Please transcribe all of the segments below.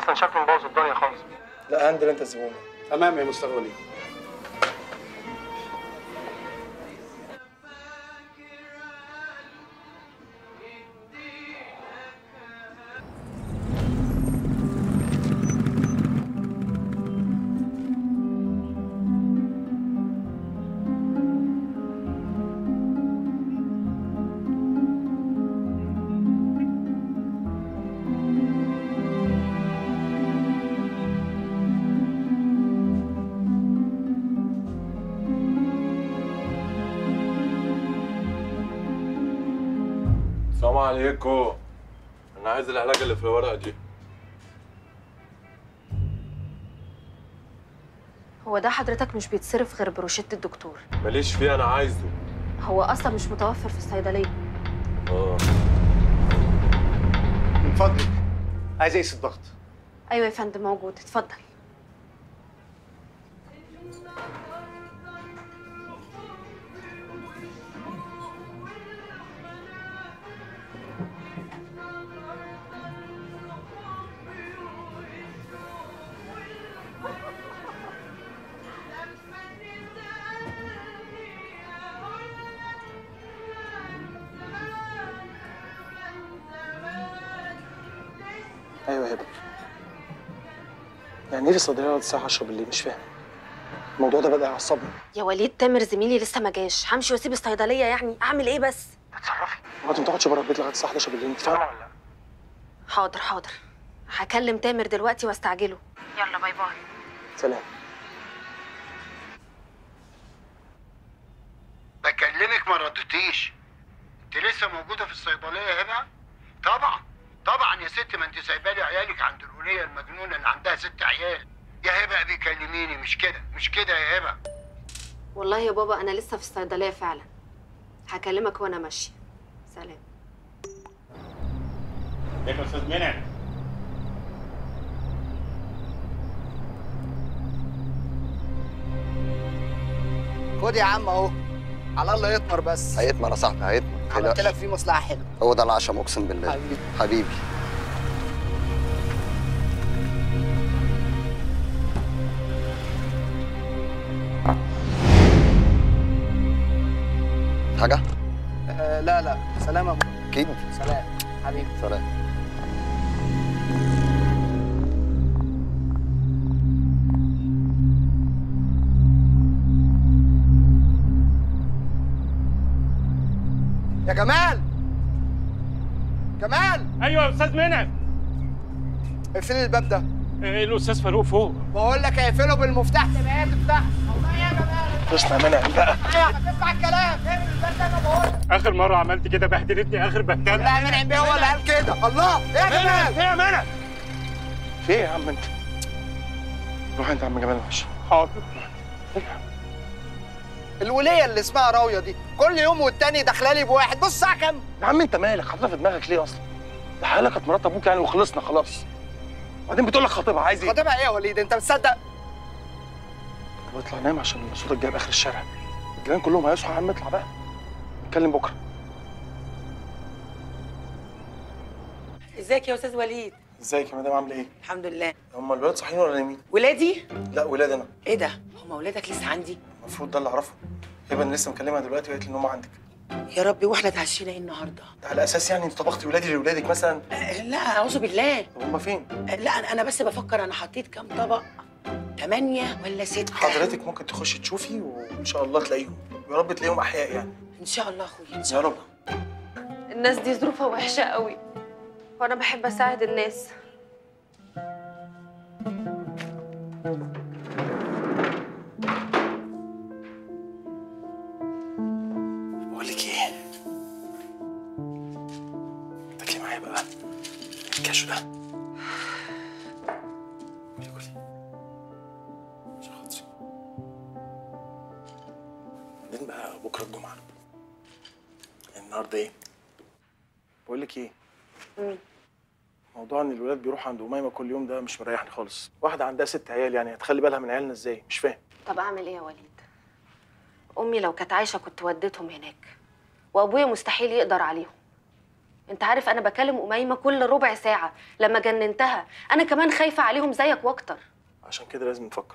حسن شكله مبوظ الدنيا خالص لا هندل انت الزبون تمام يا مستر وليد السلام عليكم انا عايز العلاج اللي في الورقه دي هو ده حضرتك مش بيتصرف غير بروشته الدكتور ماليش فيه انا عايزه هو اصلا مش متوفر في الصيدليه اه من فضلك عايز اقيس الضغط ايوه يا فندم موجود اتفضل ايوه يا هبه يعني ايه في الصيدليه لغايه الساعه 10 بالليل مش فاهم الموضوع ده بدا يعصبني يا وليد تامر زميلي لسه ما جاش همشي واسيب الصيدليه يعني اعمل ايه بس ما انت ما تقعدش بره البيت لغايه الساعه 11 بالليل انت فاهمه ولا لا حاضر حاضر هكلم تامر دلوقتي واستعجله يلا باي باي سلام بكلمك ما ردتيش انت لسه موجوده في الصيدليه يا هبه طبعا طبعا يا ست ما انت سايبه لي عيالك عند الوليه المجنونه اللي عندها ست عيال يا هبه بيكلميني مش كده مش كده يا هبه والله يا بابا انا لسه في الصيدليه فعلا هكلمك وانا ماشيه سلام ازيك يا استاذ منعم خد يا عم اهو على الله يطمر بس هيتمر يا صاحبي هيتمر عملت لك فيه مصلحه حلوه هو ده العشم اقسم بالله حبيبي. حبيبي حاجة؟ آه لا لا سلام يا ابو أكيد سلام حبيبي سلام يا جمال جمال ايوه يا استاذ منعم اقفل الباب ده إيه، الاستاذ فاروق فوق بقول لك اقفله بالمفتاح تبقى تفتح والله يا جمال اسمع منعم بقى ايوه هتسمع الكلام اقفل الباب ده انا بقول لك اخر مره عملت كده بهدلتني اخر بهدله لا منعم بيه هو اللي قال كده الله يا جمال ايه يا منعم في ايه يا عم انت روح انت يا عم جمال معلش حاضر الوليه اللي اسمها راويه دي كل يوم والتاني داخلالي بواحد بص الساعه كام يا عم انت مالك حاططها في دماغك ليه اصلا ده حالة كانت مرات ابوك يعني وخلصنا خلاص بعدين بتقول لك خطيبها عايز ايه خطيبها ايه يا وليد انت متصدق طب اطلع نام عشان صوتك جايب اخر الشارع الجيران كلهم هيصحوا يا عم اطلع بقى نتكلم بكره ازيك يا استاذ وليد ازيك يا مدام عامله ايه الحمد لله هم الولاد صاحيين ولا نايمين ولادي لا ولاد انا ايه ده هم ولادك لسه عندي المفروض ده اللي اعرفه هبه انا لسه مكلمها دلوقتي وقالت لي ان هم عندك يا ربي واحنا اتعشينا ايه النهارده ده على اساس يعني انت طبختي ولادي لاولادك مثلا آه، لا اعوذ بالله طب هم فين آه، لا انا أنا بس بفكر انا حطيت كام طبق ثمانية ولا ستة حضرتك ممكن تخشي تشوفي وان شاء الله تلاقيهم يا رب تلاقيهم احياء يعني ان شاء الله اخويا ان يا شاء رب الله الناس دي ظروفها وحشه قوي وانا بحب اساعد الناس بقول لك ايه تاكلي معايا بقى الكاشو ده كلي كلي عشان خاطري بعدين بقى بكره الجمعه النهارده ايه بقول لك ايه موضوع ان الولاد بيروحوا عند اميمه كل يوم ده مش مريحني خالص واحده عندها ست عيال يعني هتخلي بالها من عيالنا ازاي مش فاهم طب اعمل ايه يا وليد امي لو كانت عايشه كنت وديتهم هناك وابويا مستحيل يقدر عليهم انت عارف انا بكلم اميمه كل ربع ساعه لما جننتها انا كمان خايفه عليهم زيك واكتر عشان كده لازم نفكر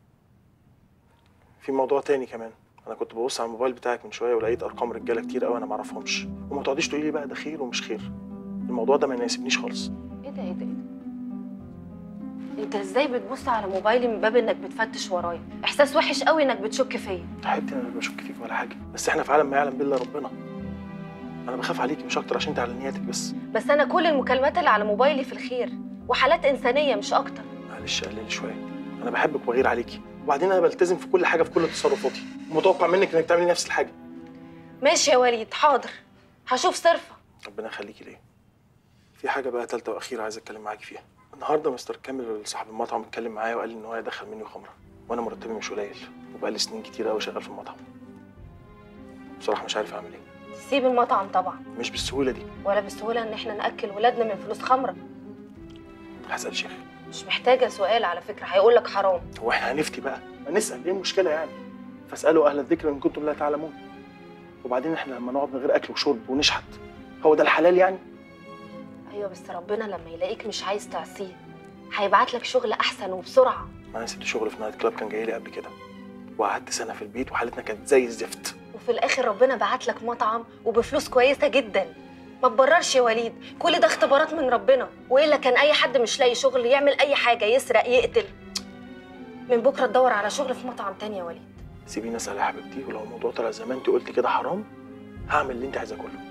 في موضوع تاني كمان انا كنت ببص على الموبايل بتاعك من شويه ولقيت ارقام رجاله كتير قوي انا ما اعرفهمش وما تقعديش تقولي لي بقى ده خير ومش خير الموضوع ده ما يناسبنيش خالص ايه ده ايه ده ايه ده انت ازاي بتبص على موبايلي من باب انك بتفتش ورايا احساس وحش قوي انك بتشك فيا يا حبيبتي انا مش بشك فيك ولا حاجه بس احنا في عالم ما يعلم به الا ربنا انا بخاف عليكي مش اكتر عشان انت على نياتك بس بس انا كل المكالمات اللي على موبايلي في الخير وحالات انسانيه مش اكتر معلش قللي شويه انا بحبك وبغير عليكي وبعدين انا بلتزم في كل حاجه في كل تصرفاتي ومتوقع منك انك تعملي نفس الحاجه ماشي يا وليد حاضر هشوف صرفه ربنا يخليكي ليه في حاجه بقى ثالثه واخيره عايز اتكلم معاكي فيها النهارده مستر كامل صاحب المطعم اتكلم معايا وقال لي ان هو يدخل مني خمره وانا مرتبي مش قليل وبقى لي سنين كتير قوي شغال في المطعم بصراحه مش عارف اعمل ايه سيب المطعم طبعا مش بالسهوله دي ولا بالسهوله ان احنا ناكل ولادنا من فلوس خمره هسال شيخ مش محتاجه سؤال على فكره هيقول لك حرام هو احنا هنفتي بقى ما نسال ايه المشكله يعني فاسالوا اهل الذكر ان كنتم لا تعلمون وبعدين احنا لما نقعد من غير اكل وشرب ونشحت هو ده الحلال يعني ايوه بس ربنا لما يلاقيك مش عايز تعصيه هيبعت لك شغل احسن وبسرعه ما انا سبت شغل في نايت كلاب كان جاي لي قبل كده وقعدت سنه في البيت وحالتنا كانت زي الزفت وفي الاخر ربنا بعت لك مطعم وبفلوس كويسه جدا ما تبررش يا وليد كل ده اختبارات من ربنا والا كان اي حد مش لاقي شغل يعمل اي حاجه يسرق يقتل من بكره تدور على شغل في مطعم تاني يا وليد سيبيني اسال يا حبيبتي ولو الموضوع طلع زي ما انت قلت كده حرام هعمل اللي انت عايزاه كله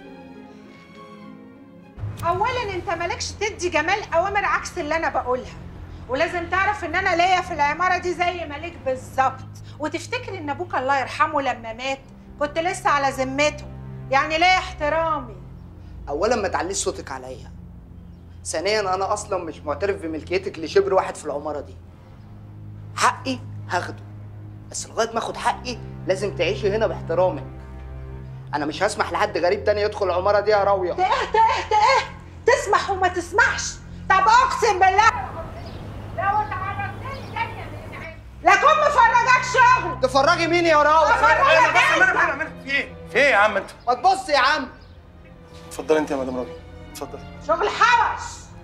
اولا انت مالكش تدي جمال اوامر عكس اللي انا بقولها ولازم تعرف ان انا ليا في العماره دي زي ما ليك بالظبط وتفتكر ان ابوك الله يرحمه لما مات كنت لسه على ذمته يعني ليا احترامي اولا ما تعليش صوتك عليا ثانيا انا اصلا مش معترف بملكيتك لشبر واحد في العماره دي حقي هاخده بس لغايه ما اخد حقي لازم تعيشي هنا باحترامك انا مش هسمح لحد غريب تاني يدخل العماره دي يا راويه اهدى اهدى اهدى تسمح وما تسمحش طب اقسم بالله لو اتعرفتني تانية من العين لكن مفرجك شغل تفرجي مين يا راويه افرجك في ايه؟ في ايه يا عم انت؟ ما تبص يا عم اتفضلي انت يا مدام راجل اتفضلي شغل حوش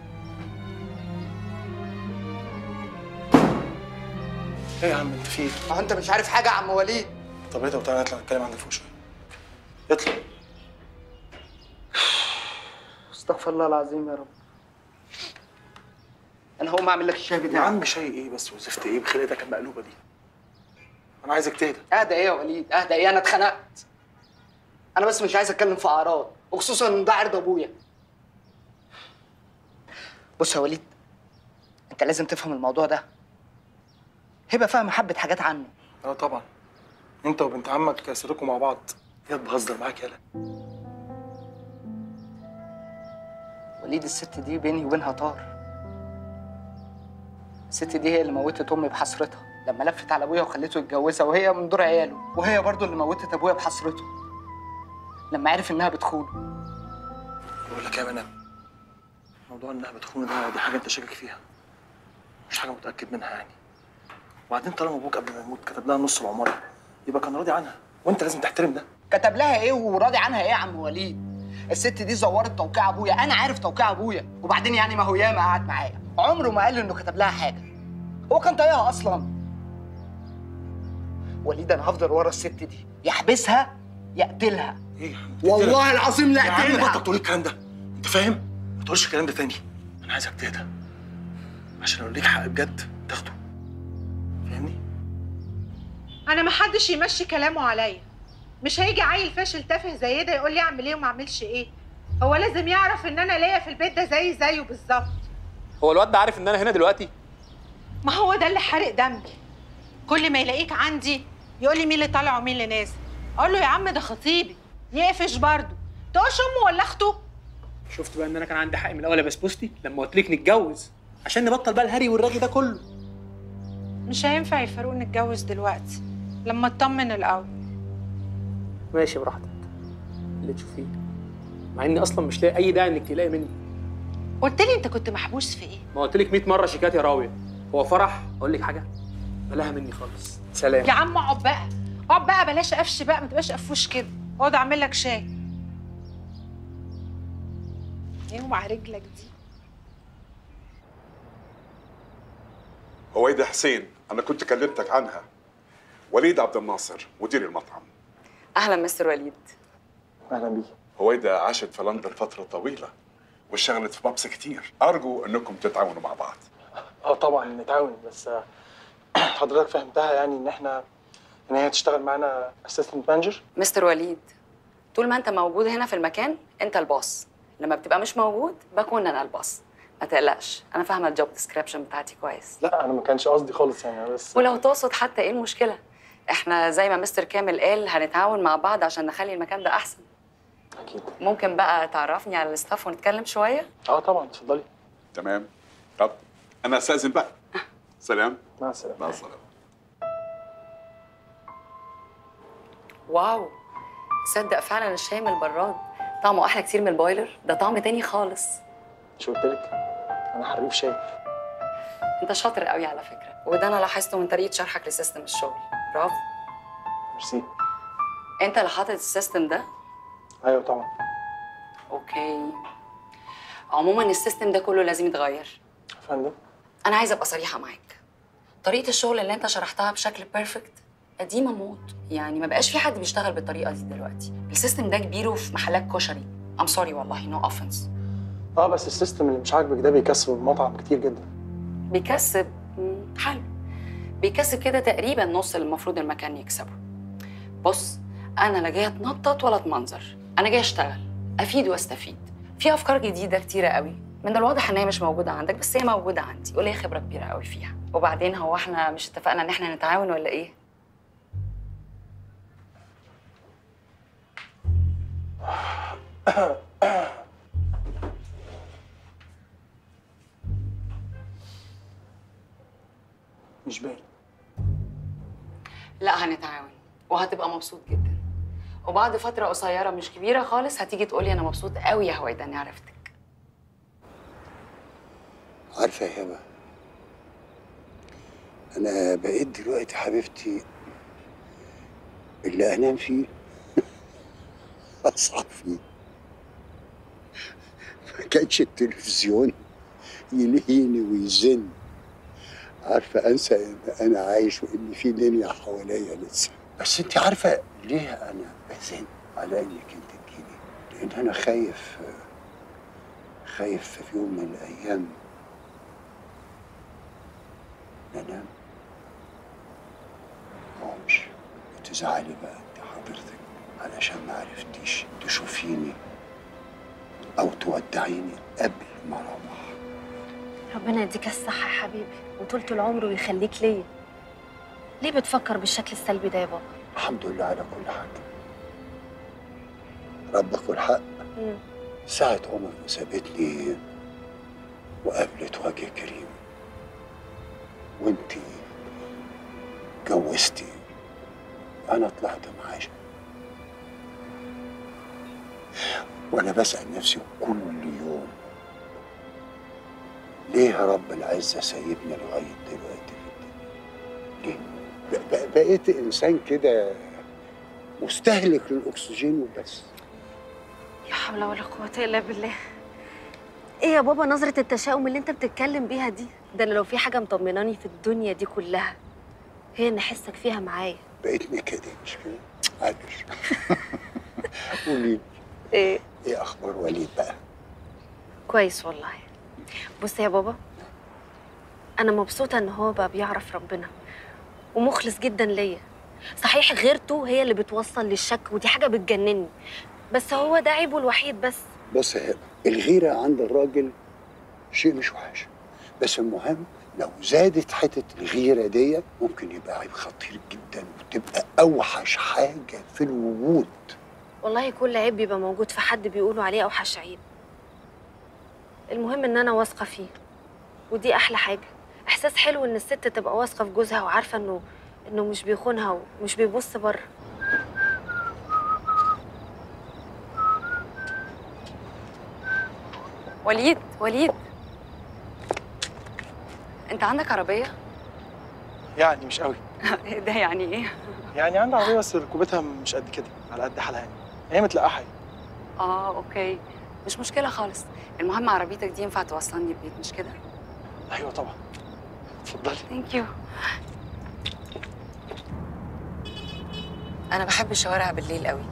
ايه يا عم انت في ايه؟ ما هو انت مش عارف حاجه يا عم وليد طب ايه طب تعالى نطلع نتكلم عن فوق شويه اطلع استغفر الله العظيم يا رب انا هقوم اعمل لك الشاي يا بتاعك عم شاي ايه بس وزفت ايه بخلقتك المقلوبه دي انا عايزك تهدى اهدى ايه يا وليد اهدى ايه انا اتخنقت انا بس مش عايز اتكلم في اعراض وخصوصا ان ده عرض ابويا بص يا وليد انت لازم تفهم الموضوع ده هبه فاهمه حبه حاجات عنه اه طبعا انت وبنت عمك سركوا مع بعض يا بهزر معاك يالا وليد الست دي بيني وبينها طار الست دي هي اللي موتت امي بحسرتها لما لفت على ابويا وخليته يتجوزها وهي من دور عياله وهي برضو اللي موتت ابويا بحسرته لما عرف انها بتخونه بقول لك يا منى موضوع انها بتخون ده دي حاجه انت شاكك فيها مش حاجه متاكد منها يعني وبعدين طالما ابوك قبل ما يموت كتب لها نص العماره يبقى كان راضي عنها وانت لازم تحترم ده كتب لها ايه وراضي عنها ايه يا عم وليد الست دي زورت توقيع ابويا انا عارف توقيع ابويا وبعدين يعني ما هو ياما قعد معايا عمره ما قال انه كتب لها حاجه هو كان طايقها اصلا وليد انا هفضل ورا الست دي يحبسها يقتلها ايه يا عم والله العظيم لا يا عم اقتلها بطل تقول الكلام ده انت فاهم ما تقولش الكلام ده تاني انا عايزك تهدى عشان لو ليك حق بجد تاخده فاهمني انا ما حدش يمشي كلامه عليا مش هيجي عيل فاشل تافه زي ده يقول لي اعمل ايه وما اعملش ايه هو لازم يعرف ان انا ليا في البيت ده زي زيه بالظبط هو الواد ده عارف ان انا هنا دلوقتي ما هو ده اللي حارق دمي كل ما يلاقيك عندي يقول لي مين اللي طالع ومين اللي نازل اقول له يا عم ده خطيبي يقفش برضه تقولش امه ولا اخته شفت بقى ان انا كان عندي حق من الاول يا بسبوستي لما قلت لك نتجوز عشان نبطل بقى الهري والرغي ده كله مش هينفع يا فاروق نتجوز دلوقتي لما اطمن الاول ماشي براحتك اللي تشوفيه مع اني اصلا مش لاقي اي داعي انك تقلقي مني قلت لي انت كنت محبوس في ايه ما قلت لك 100 مره شيكات يا راويه هو فرح اقول لك حاجه بلاها مني خالص سلام يا عم اقعد بقى اقعد بقى بلاش قفش بقى ما تبقاش قفوش كده اقعد اعمل لك شاي ايه ومع رجلك دي هويدا حسين انا كنت كلمتك عنها وليد عبد الناصر مدير المطعم اهلا مستر وليد اهلا بيكي هويدا عاشت في لندن فتره طويله واشتغلت في بابس كتير ارجو انكم تتعاونوا مع بعض اه طبعا نتعاون بس آه، حضرتك فهمتها يعني ان احنا ان هي تشتغل معانا اسيستنت مانجر مستر وليد طول ما انت موجود هنا في المكان انت الباص لما بتبقى مش موجود بكون انا الباص ما تقلقش انا فاهمه الجوب ديسكريبشن بتاعتي كويس لا انا ما كانش قصدي خالص يعني أنا بس ولو تقصد حتى ايه المشكله احنا زي ما مستر كامل قال هنتعاون مع بعض عشان نخلي المكان ده احسن اكيد ممكن بقى تعرفني على الستاف ونتكلم شويه اه طبعا اتفضلي تمام طب انا استاذن بقى سلام مع السلامه مع السلامه واو تصدق فعلا الشاي من البراد طعمه احلى كتير من البويلر ده طعم تاني خالص شو قلت لك انا حريف شاي انت شاطر قوي على فكره وده انا لاحظته من طريقه شرحك لسيستم الشغل برافو ميرسي انت اللي حاطط السيستم ده ايوه طبعا اوكي عموما السيستم ده كله لازم يتغير يا فندم انا عايزه ابقى صريحه معاك طريقه الشغل اللي انت شرحتها بشكل بيرفكت قديمه موت يعني ما بقاش في حد بيشتغل بالطريقه دي دلوقتي السيستم ده كبيره في محلات كشري ام سوري والله نو no اوفنس اه بس السيستم اللي مش عاجبك ده بيكسب المطعم كتير جدا بيكسب مم، حلو بيكسب كده تقريبا نص اللي المفروض المكان يكسبه بص انا لا جايه اتنطط ولا اتمنظر انا جايه اشتغل افيد واستفيد في افكار جديده كتيره قوي من الواضح ان هي مش موجوده عندك بس هي موجوده عندي وليا خبره كبيره قوي فيها وبعدين هو احنا مش اتفقنا ان احنا نتعاون ولا ايه مش باين لا هنتعاون وهتبقى مبسوط جدا وبعد فتره قصيره مش كبيره خالص هتيجي تقولي انا مبسوط قوي يا هويدا اني عرفتك عارفة يا هبة أنا بقيت دلوقتي حبيبتي اللي أنام فيه أصحى فيه ما كانش التلفزيون يلهيني ويزن عارفة أنسى إن أنا عايش وإن في دنيا حواليا لسه بس أنت عارفة ليه أنا بزن على إنك أنت تجيلي لأن أنا خايف خايف في يوم من الأيام ننام مش تزعلي بقى انت حضرتك علشان ما عرفتيش تشوفيني او تودعيني قبل ما اروح ربنا يديك الصحة يا حبيبي وطولة العمر ويخليك ليا ليه بتفكر بالشكل السلبي ده يا بابا؟ الحمد لله على كل حاجه ربك والحق مم. ساعة عمر ما سابتني وقابلت وجه كريم وانتي اتجوزتي انا طلعت معاش وانا بسأل نفسي كل يوم ليه يا رب العزة سايبني لغاية دلوقتي في الدنيا ليه ب- ب- بقيت انسان كده مستهلك للاكسجين وبس لا حول ولا قوة إلا بالله إيه يا بابا نظرة التشاؤم اللي أنت بتتكلم بيها دي؟ ده أنا لو في حاجة مطمناني في الدنيا دي كلها هي إن أحسك فيها معايا بقيت نكدة مش كده عادل قولي لي، إيه؟ ايه اخبار وليد بقى كويس والله بص يا بابا أنا مبسوطة إن هو بقى بيعرف ربنا ومخلص جدا ليا صحيح غيرته هي اللي بتوصل للشك ودي حاجة بتجنني بس هو ده عيبه الوحيد بس بص يا هبه الغيره عند الراجل شيء مش وحش بس المهم لو زادت حته الغيره دي ممكن يبقى عيب خطير جدا وتبقى اوحش حاجه في الوجود والله كل عيب بيبقى موجود في حد بيقولوا عليه اوحش عيب المهم ان انا واثقه فيه ودي احلى حاجه احساس حلو ان الست تبقى واثقه في جوزها وعارفه انه انه مش بيخونها ومش بيبص بره وليد وليد انت عندك عربيه يعني مش قوي ده يعني ايه يعني عندي عربيه بس ركوبتها مش قد كده على قد حالها يعني هي متلقحه يعني. اه اوكي مش مشكله خالص المهم عربيتك دي ينفع توصلني البيت مش كده ايوه طبعا اتفضلي ثانك يو انا بحب الشوارع بالليل قوي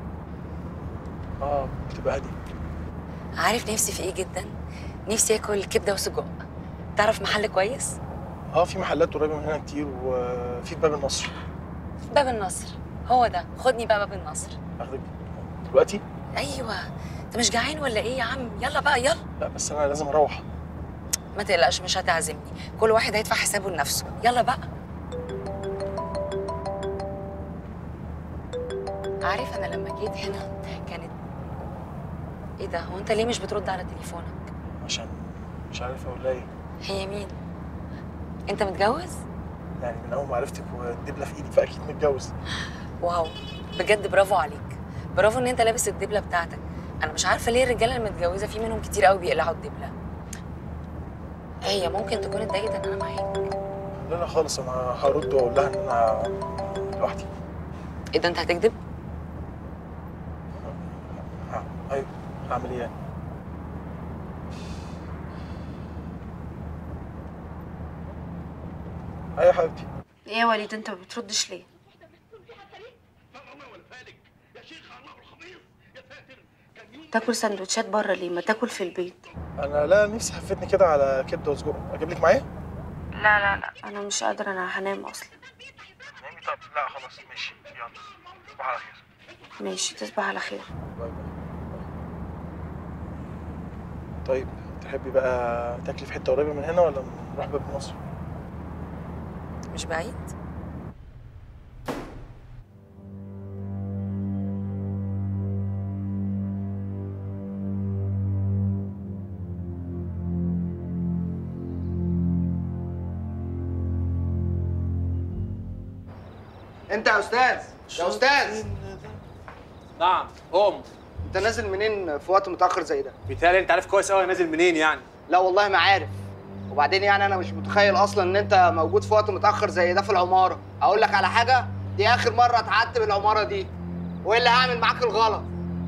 اه بتبقى هادي عارف نفسي في ايه جدا نفسي اكل كبده وسجق تعرف محل كويس اه في محلات قريبه من هنا كتير وفي باب النصر باب النصر هو ده خدني بقى باب النصر اخدك دلوقتي ايوه انت مش جعان ولا ايه يا عم يلا بقى يلا لا بس انا لازم اروح ما تقلقش مش هتعزمني كل واحد هيدفع حسابه لنفسه يلا بقى عارف انا لما جيت هنا كانت ايه ده هو انت ليه مش بترد على تليفونك عشان مش عارف اقول لها ايه هي مين انت متجوز يعني من اول ما عرفتك والدبله في ايدي فاكيد متجوز واو بجد برافو عليك برافو ان انت لابس الدبله بتاعتك انا مش عارفه ليه الرجاله المتجوزه في منهم كتير قوي بيقلعوا الدبله هي ممكن تكون اتضايقت ان انا معاك لا لا خالص انا هرد واقول لها ان انا لوحدي ايه ده انت هتكذب ها، ايوه هعمل ايه يعني ايوه يا حبيبتي ايه يا وليد انت ما بتردش ليه تاكل سندوتشات بره ليه ما تاكل في البيت انا لا نفسي هفتني كده على كبده وسجق اجيب لك معايا لا لا لا انا مش قادره انا هنام اصلا نامي طب لا خلاص ماشي يلا تصبح على خير ماشي تصبح على خير باي باي طيب تحبي بقى تاكلي في حته قريبه من هنا ولا نروح باب مصر مش بعيد انت يا استاذ يا استاذ نعم قوم انت نازل منين في وقت متاخر زي ده بيتهيألي انت عارف كويس قوي نازل منين يعني لا والله ما عارف وبعدين يعني انا مش متخيل اصلا ان انت موجود في وقت متاخر زي ده في العماره اقول لك على حاجه دي اخر مره اتعدت بالعماره دي والا هعمل معاك الغلط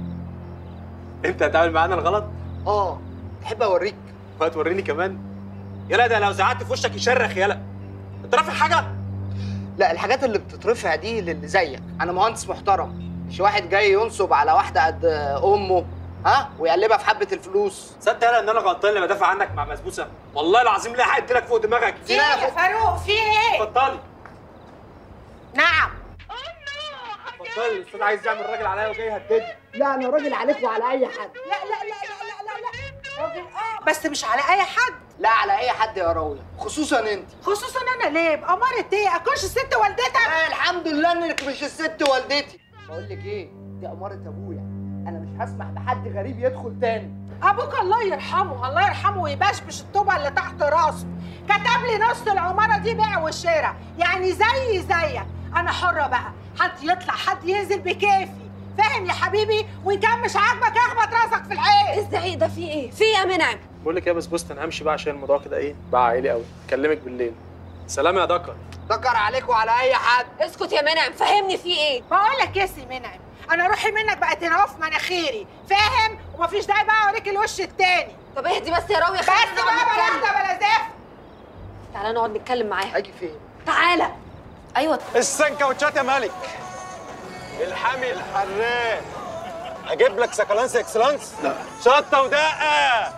انت هتعمل معانا الغلط اه تحب اوريك وهتوريني كمان يلا ده لو زعقت في وشك يشرخ يلا انت رافع حاجه لا الحاجات اللي بتترفع دي للي زيك انا مهندس محترم مش واحد جاي ينصب على واحده قد امه ها ويقلبها في حبه الفلوس صدق يالا ان انا غلطان اللي بدافع عنك مع بسبوسه والله العظيم لا حد لك فوق دماغك في ايه يا فاروق في ايه اتفضلي نعم اتفضلي الاستاذ عايز يعمل راجل عليا وجاي يهددني لا انا راجل عليك وعلى اي حد لا لا لا لا لا لا لا راجل اه بس مش على اي حد لا على اي حد يا راويه خصوصا انت خصوصا انا ليه بأمارة ايه اكونش الست والدتك لا الحمد لله انك مش الست والدتي بقول لك ايه دي اماره ابويا انا مش هسمح بحد غريب يدخل تاني ابوك الله يرحمه الله يرحمه ويبشبش الطوبه اللي تحت راسه كتب لي نص العماره دي بيع وشراء يعني زي زيك انا حره بقى حد يطلع حد ينزل بكيفي فاهم يا حبيبي وان كان مش عاجبك اخبط راسك في الحيط الزعيق ده فيه ايه في ايه يا منعم بقول لك ايه يا بسبوسه انا همشي بقى عشان الموضوع كده ايه بقى عائلي قوي اكلمك بالليل سلام يا دكر دكر عليك وعلى اي حد اسكت يا منعم فهمني في ايه بقول لك يا سي منعم انا روحي منك بقت هنا في مناخيري فاهم ومفيش داعي بقى اوريك الوش التاني طب اهدي بس يا راوية بس خلينا بقى نقعد بلا نتكلم. اهدى بلا زفت تعالى نقعد نتكلم معاها اجي فين تعالى ايوه السنكوتشات يا ملك الحامي الحراق اجيب لك سكالانس اكسلانس لا شطه ودقه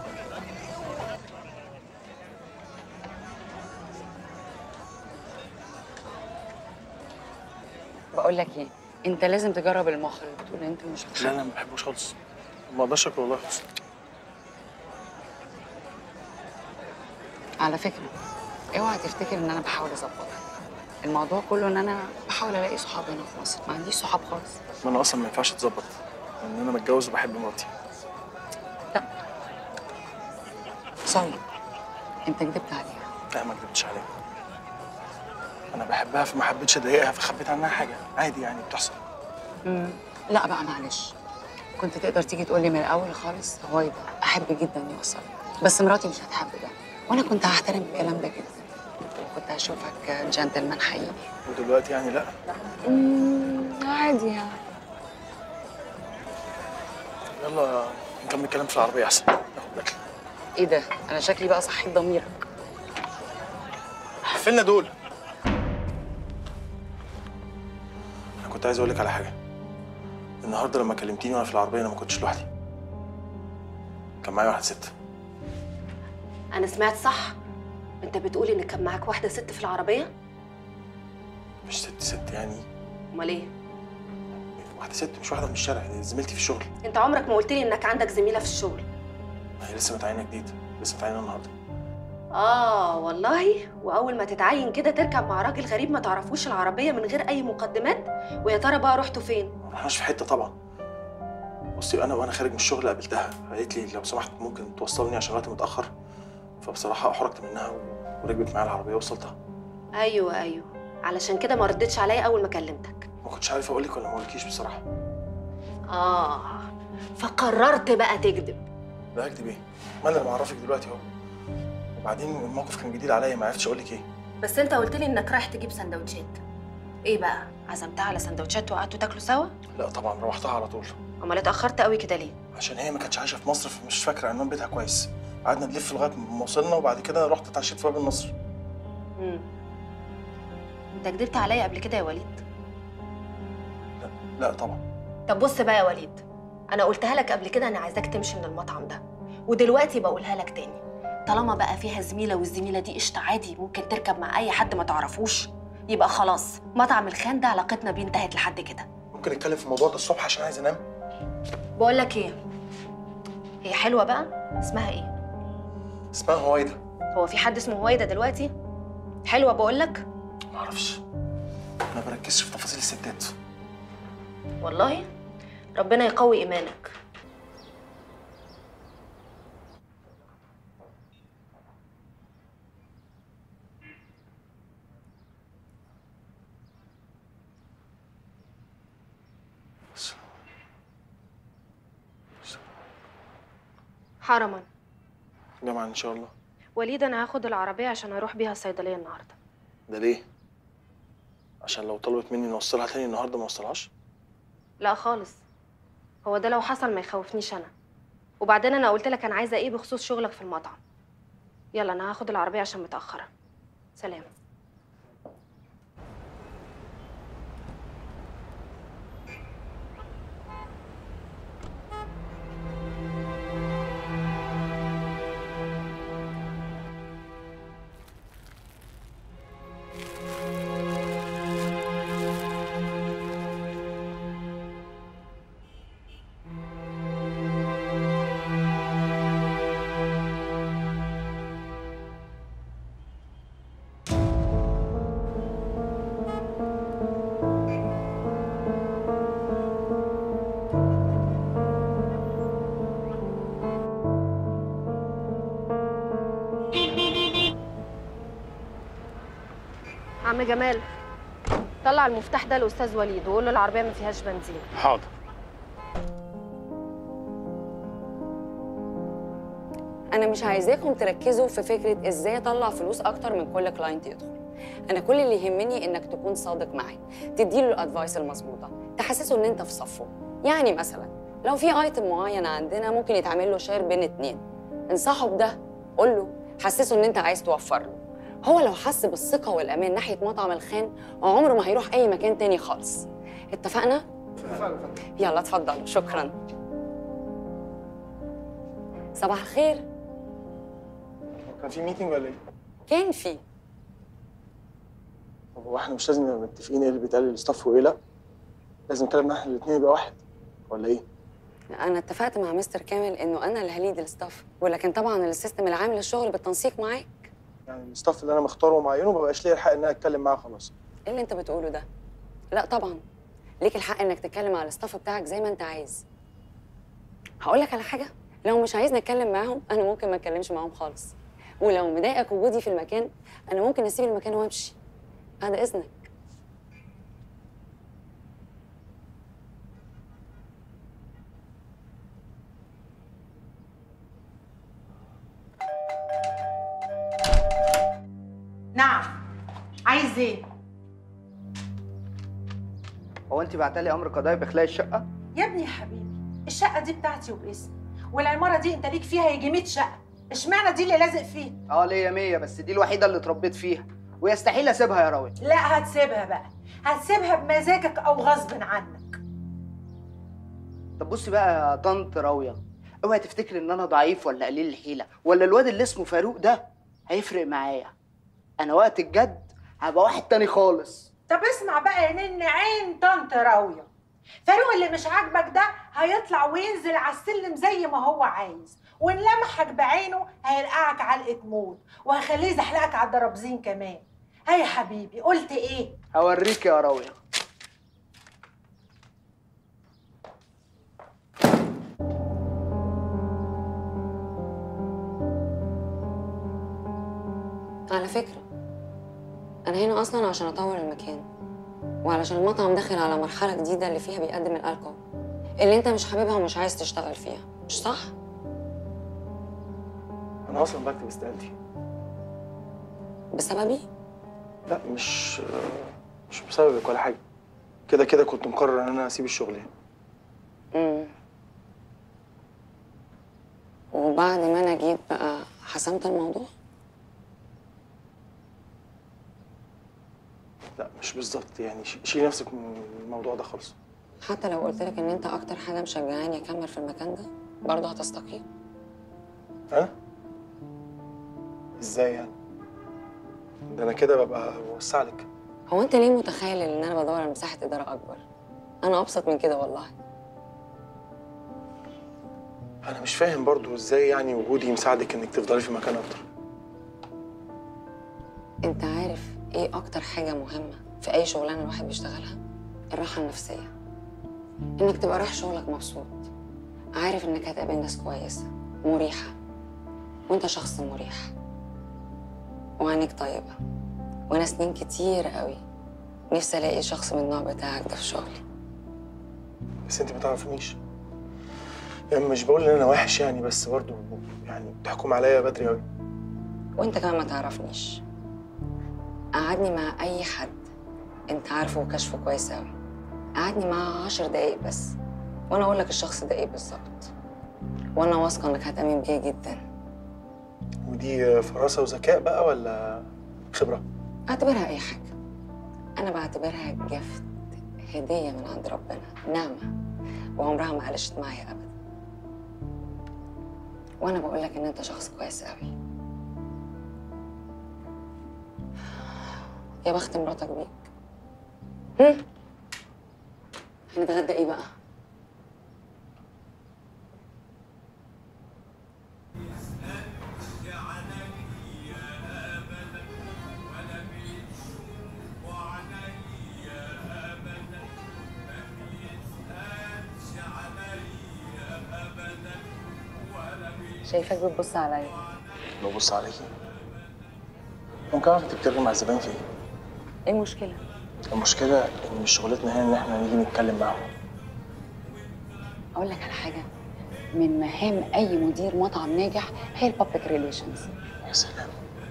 بقول لك ايه انت لازم تجرب المخ اللي بتقول انت مش لا بتحبه انا ما بحبوش خالص ما اقدرش اكل والله خالص على فكره اوعى تفتكر ان انا بحاول اظبطك الموضوع كله ان انا بحاول الاقي صحاب هنا في مصر ما عنديش صحاب خالص ما انا اصلا ما ينفعش اتظبط لان انا متجوز وبحب مراتي سوري انت كدبت عليها لا ما كدبتش عليها انا بحبها فما حبيتش اضايقها فخبيت عنها حاجه عادي يعني بتحصل مم. لا بقى معلش كنت تقدر تيجي تقول لي من الاول خالص هو ده احب جدا يوصلك بس مراتي مش هتحب ده وانا كنت هحترم الكلام ده جدا وكنت هشوفك جنتلمان حقيقي ودلوقتي يعني لا مم، عادي يعني يلا نكمل كلام في العربيه احسن ناخد اكل ايه ده انا شكلي بقى صحيت ضميرك قفلنا دول انا كنت عايز اقول لك على حاجه النهارده لما كلمتيني وانا في العربيه انا ما كنتش لوحدي كان معايا واحده ست انا سمعت صح انت بتقول ان كان معاك واحده ست في العربيه مش ست ست يعني امال ايه واحده ست مش واحده من الشارع دي زميلتي في الشغل انت عمرك ما قلت لي انك عندك زميله في الشغل ما هي لسه متعينه جديد لسه متعينه النهارده اه والله واول ما تتعين كده تركب مع راجل غريب ما تعرفوش العربيه من غير اي مقدمات ويا ترى بقى رحتوا فين ما رحناش في حته طبعا بصي انا وانا خارج من الشغل قابلتها قالت لي لو سمحت ممكن توصلني عشان وقتي متاخر فبصراحه احرجت منها و- وركبت معايا العربيه ووصلتها ايوه ايوه علشان كده ما ردتش عليا اول ما كلمتك ما كنتش عارف اقول لك ولا ما اقولكيش بصراحه اه فقررت بقى تكذب لا اكدب ايه ما انا اللي معرفك دلوقتي اهو وبعدين الموقف كان جديد عليا ما عرفتش اقول لك ايه بس انت قلت لي انك رايح تجيب سندوتشات ايه بقى عزمتها على سندوتشات وقعدتوا تاكلوا سوا لا طبعا روحتها على طول امال اتاخرت قوي كده ليه عشان هي ما كانتش عايشه في مصر فمش فاكره عنوان بيتها كويس قعدنا نلف لغايه ما وصلنا وبعد كده رحت اتعشيت في باب النصر امم انت كدبت عليا قبل كده يا وليد لا طبعا طب بص بقى يا وليد انا قلتها لك قبل كده انا عايزاك تمشي من المطعم ده ودلوقتي بقولها لك تاني طالما بقى فيها زميله والزميله دي قشطه عادي ممكن تركب مع اي حد ما تعرفوش يبقى خلاص مطعم الخان ده علاقتنا بيه انتهت لحد كده ممكن نتكلم في الموضوع ده الصبح عشان عايز انام بقول لك ايه هي حلوه بقى اسمها ايه اسمها هويدا هو في حد اسمه هويدا دلوقتي حلوه بقول لك ما اعرفش انا بركزش في تفاصيل الستات والله ربنا يقوي ايمانك حرما جمعا ان شاء الله وليد انا هاخد العربيه عشان اروح بيها الصيدليه النهارده ده ليه عشان لو طلبت مني نوصلها تاني النهارده ما اوصلهاش لا خالص هو ده لو حصل ما يخوفنيش انا وبعدين انا قلت لك انا عايزه ايه بخصوص شغلك في المطعم يلا انا هاخد العربيه عشان متاخره سلام عم جمال طلع المفتاح ده لاستاذ وليد وقول له العربيه ما فيهاش بنزين حاضر انا مش عايزاكم تركزوا في فكره ازاي اطلع فلوس اكتر من كل كلاينت يدخل انا كل اللي يهمني انك تكون صادق معاه تديله الادفايس المظبوطه تحسسه ان انت في صفه يعني مثلا لو في ايتم معين عندنا ممكن يتعمل له شير بين اتنين انصحه بده قول له حسسه ان انت عايز توفر له هو لو حس بالثقه والامان ناحيه مطعم الخان عمره ما هيروح اي مكان تاني خالص اتفقنا يلا اتفضلوا شكرا صباح الخير كان في ميتنج ولا ايه كان في طب هو احنا مش لازم نبقى متفقين ايه اللي بيتقال للستاف وايه لا لازم كلامنا احنا الاثنين يبقى واحد ولا ايه انا اتفقت مع مستر كامل انه انا اللي هليد الستاف ولكن طبعا السيستم العام للشغل بالتنسيق معاك يعني الستاف اللي انا مختاره ومعينه ما بقاش ليا الحق ان انا اتكلم معاه خلاص ايه اللي انت بتقوله ده لا طبعا ليك الحق انك تتكلم على الستاف بتاعك زي ما انت عايز هقول لك على حاجه لو مش عايزني اتكلم معاهم انا ممكن ما اتكلمش معاهم خالص ولو مضايقك وجودي في المكان انا ممكن اسيب المكان وامشي بعد اذنك نعم عايز ايه هو انت بعتلي امر قضائي باخلاء الشقه يا ابني يا حبيبي الشقه دي بتاعتي وباسمي والعماره دي انت ليك فيها يجي 100 شقه اشمعنى دي اللي لازق فيها اه ليا مية بس دي الوحيده اللي اتربيت فيها ويستحيل اسيبها يا راوية لا هتسيبها بقى هتسيبها بمزاجك او غصب عنك طب بصي بقى يا طنط راوية اوعي تفتكري ان انا ضعيف ولا قليل الحيله ولا الواد اللي اسمه فاروق ده هيفرق معايا انا وقت الجد هبقى واحد تاني خالص طب اسمع بقى يا نن عين طنط راويه فاروق اللي مش عاجبك ده هيطلع وينزل على السلم زي ما هو عايز وان لمحك بعينه هيرقعك علقه موت وهيخليه يزحلقك على الدرابزين كمان هاي يا حبيبي قلت ايه هوريك يا راوية على فكرة أنا هنا أصلا عشان أطور المكان وعلشان المطعم داخل على مرحلة جديدة اللي فيها بيقدم الألكول اللي أنت مش حاببها ومش عايز تشتغل فيها مش صح؟ انا اصلا بكتب استقالتي بسببي؟ لا مش مش بسببك ولا حاجه كده كده كنت مقرر ان انا اسيب الشغل يعني امم وبعد ما أنا جيت بقى حسمت الموضوع؟ لا مش بالظبط يعني ش- شيلي نفسك من الموضوع ده خالص حتى لو قلت لك إن أنت أكتر حاجة مشجعاني أكمل في المكان ده برضه هتستقيل انا ازاي يعني ده انا كده ببقى بوسع لك هو أنت ليه متخيل إن أنا بدور على مساحة إدارة أكبر؟ أنا أبسط من كده والله انا مش فاهم برضو ازاي يعني وجودي يساعدك انك تفضلي في مكان اكتر انت عارف ايه اكتر حاجة مهمة في اي شغلانة الواحد بيشتغلها الراحة النفسية انك تبقى رايح شغلك مبسوط عارف انك هتقابل ناس كويسة مريحة وانت شخص مريح وعينيك طيبة وانا سنين كتير قوي نفسي الاقي شخص من النوع بتاعك ده في شغلي بس انت ما تعرفنيش يعني مش بقول ان انا وحش يعني بس برضو يعني بتحكم عليا بدري قوي وانت كمان ما تعرفنيش قعدني مع اي حد انت عارفه وكشفه كويس قوي قعدني معاه عشر دقايق بس وانا اقول لك الشخص ده ايه بالظبط وانا واثقه انك هتامن بيه جدا ودي فراسه وذكاء بقى ولا خبره اعتبرها اي حاجه انا بعتبرها جفت هديه من عند ربنا نعمه وعمرها ما قلشت معايا ابدا وانا بقول لك ان انت شخص كويس قوي يا بخت مراتك بيك هم؟ هنتغدى ايه بقى شايفاك بتبص عليا ببص عليكي ممكن اعرف انت بتتكلم مع الزبائن في ايه؟ ايه المشكله المشكله ان مش شغلتنا هنا ان احنا نيجي نتكلم معاهم اقول لك على حاجه من مهام اي مدير مطعم ناجح هي البابليك ريليشنز يا سلام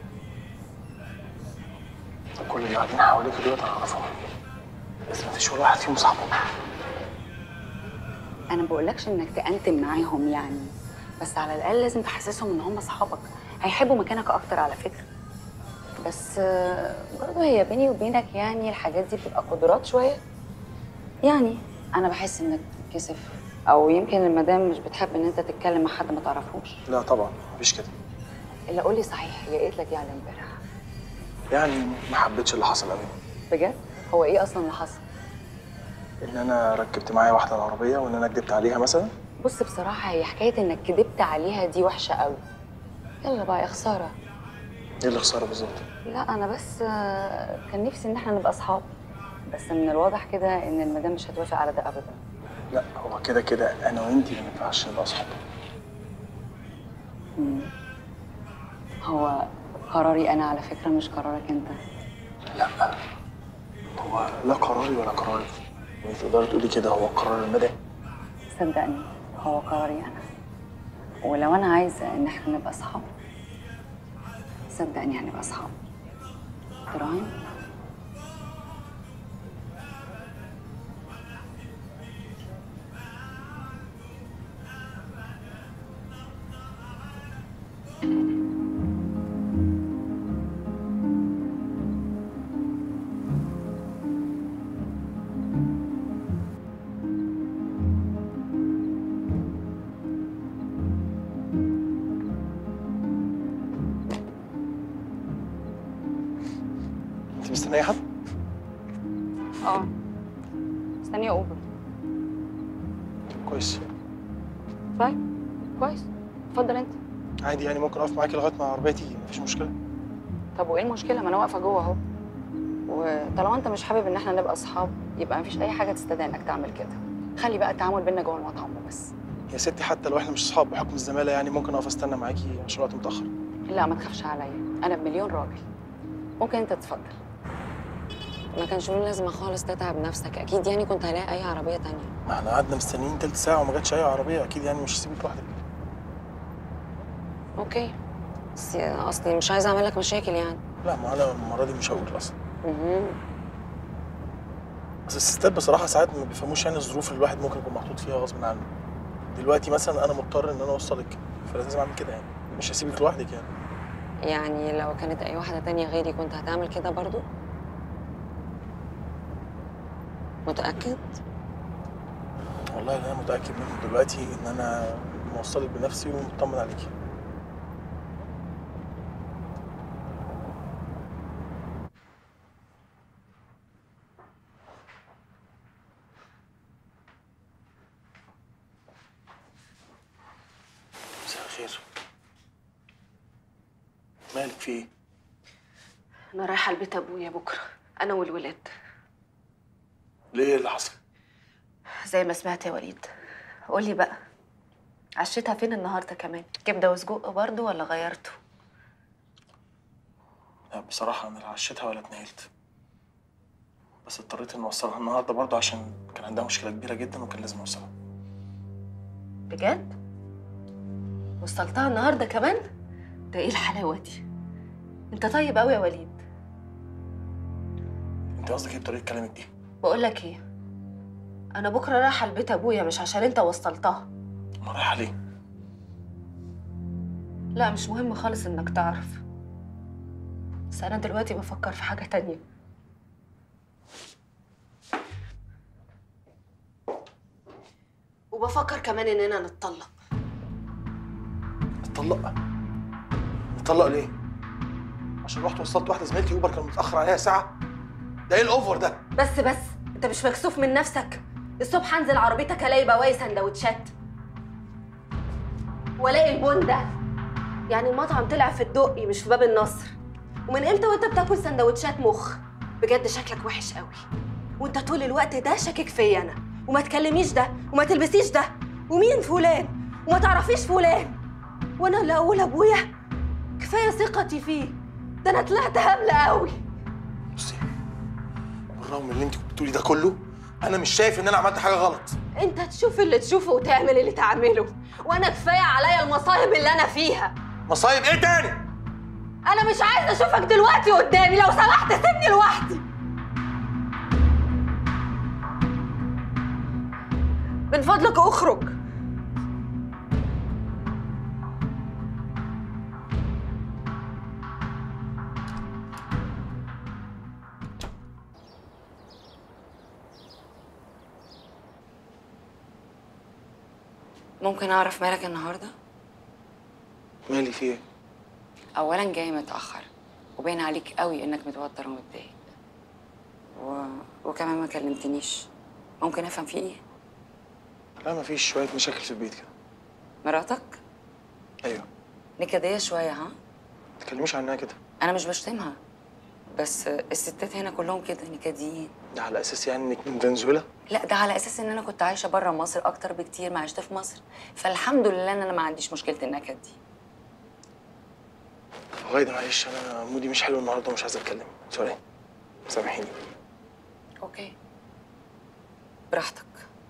كل اللي قاعدين حواليك دول انا اعرفهم بس مفيش ولا واحد فيهم صاحبه انا بقولكش انك تأنتم معاهم يعني بس على الاقل لازم تحسسهم ان هم اصحابك هيحبوا مكانك اكتر على فكره بس آه، برضه هي بيني وبينك يعني الحاجات دي بتبقى قدرات شويه يعني انا بحس انك بتتكسف او يمكن المدام مش بتحب ان انت تتكلم مع حد ما تعرفوش لا طبعا مفيش كده الا قولي صحيح هي قالت لك ايه على امبارح يعني ما حبيتش اللي حصل قوي بجد هو ايه اصلا اللي حصل ان انا ركبت معايا واحده العربيه وان انا كدبت عليها مثلا بص بصراحه هي حكايه انك كدبت عليها دي وحشه قوي يلا بقى يا خساره ايه اللي خساره بالظبط لا انا بس آه، كان نفسي ان احنا نبقى اصحاب بس من الواضح كده ان المدام مش هتوافق على ده ابدا لا هو كده كده انا وانتي ما ينفعش نبقى اصحاب مم. هو قراري انا على فكره مش قرارك انت لا هو لا قراري ولا قرارك يعني تقدري تقولي كده هو قرار المدام صدقني هو قراري انا ولو انا عايزه ان احنا نبقى اصحاب صدقني هنبقى اصحاب تراهن انت مستنيه حد اه مستنيه اوبر كويس طيب كويس اتفضل انت عادي يعني ممكن اقف معاكي لغايه ما العربيه تيجي مفيش مشكله طب وايه المشكله ما انا واقفه جوه اهو وطالما انت مش حابب ان احنا نبقى اصحاب يبقى مفيش اي حاجه تستدعي انك تعمل كده خلي بقى التعامل بينا جوه المطعم وبس يا ستي حتى لو احنا مش اصحاب بحكم الزماله يعني ممكن اقف استنى معاكي عشان الوقت متاخر لا ما تخافش عليا انا بمليون راجل ممكن انت تتفضل ما كانش له لازمه خالص تتعب نفسك اكيد يعني كنت هلاقي اي عربيه تانية ما احنا قعدنا مستنيين تلت ساعه وما جاتش اي عربيه اكيد يعني مش هسيبك لوحدك اوكي بس اصلي مش عايزه اعمل لك مشاكل يعني لا ما انا المره دي مش هقول اصلا مهم. بس الستات بصراحه ساعات ما بيفهموش يعني الظروف اللي الواحد ممكن يكون محطوط فيها غصب عنه دلوقتي مثلا انا مضطر ان انا اوصلك فلازم اعمل كده يعني مش هسيبك لوحدك يعني يعني لو كانت اي واحده تانية غيري كنت هتعمل كده برضو متاكد والله اللي انا متاكد منه دلوقتي ان انا موصلك بنفسي ومطمن عليكي مساء الخير مالك في ايه؟ انا رايحه لبيت ابويا بكره انا والولاد ليه اللي حصل؟ زي ما سمعت يا وليد قولي بقى عشيتها فين النهارده كمان كبده وسجق برضه ولا غيرته لا بصراحة أنا لا عشيتها ولا اتنقلت بس اضطريت إني أوصلها النهاردة برضه عشان كان عندها مشكلة كبيرة جدا وكان لازم أوصلها بجد وصلتها النهارده كمان ده ايه الحلاوه دي انت طيب قوي يا وليد أنت قصدك إيه بطريقة كلامك دي؟ بقول لك ايه انا بكره رايحه لبيت ابويا مش عشان انت وصلتها ما رايحة ليه؟ لا مش مهم خالص انك تعرف بس انا دلوقتي بفكر في حاجه تانية وبفكر كمان اننا نتطلق نتطلق نتطلق ليه؟ عشان رحت وصلت واحدة زميلتي أوبر كان متأخر عليها ساعة ده إيه الأوفر ده؟ بس بس انت مش مكسوف من نفسك الصبح انزل عربيتك الاقي بواقي سندوتشات والاقي البون ده يعني المطعم طلع في الدقي مش في باب النصر ومن امتى وانت بتاكل سندوتشات مخ بجد شكلك وحش قوي وانت طول الوقت ده شاكك فيا انا وما تكلميش ده وما تلبسيش ده ومين فلان وما تعرفيش فلان وانا اللي اقول ابويا كفايه ثقتي فيه ده انا طلعت هبله قوي بالرغم من اللي أنت كنت بتقولي ده كله أنا مش شايف إن أنا عملت حاجة غلط انت تشوف اللي تشوفه وتعمل اللي تعمله وانا كفايه عليا المصايب اللي انا فيها مصايب إيه تاني؟ انا مش عايزه اشوفك دلوقتي قدامي لو سمحت سيبني لوحدي من فضلك اخرج ممكن اعرف مالك النهارده مالي في إيه؟ اولا جاي متاخر وباين عليك قوي انك متوتر ومتضايق و... وكمان ما كلمتنيش ممكن افهم في ايه لا مفيش شوية مشاكل في البيت كده مراتك أيوه نكديه شويه ها ما تكلميش عنها كده انا مش بشتمها بس الستات هنا كلهم كده نكديين ده على أساس يعني إنك من فنزويلا؟ لا ده على اساس ان انا كنت عايشه بره مصر اكتر بكتير ما عشت في مصر فالحمد لله ان انا ما عنديش مشكله النكد دي غايدة معلش أنا مودي مش حلو النهاردة ومش عايز أتكلم سوري سامحيني اوكي براحتك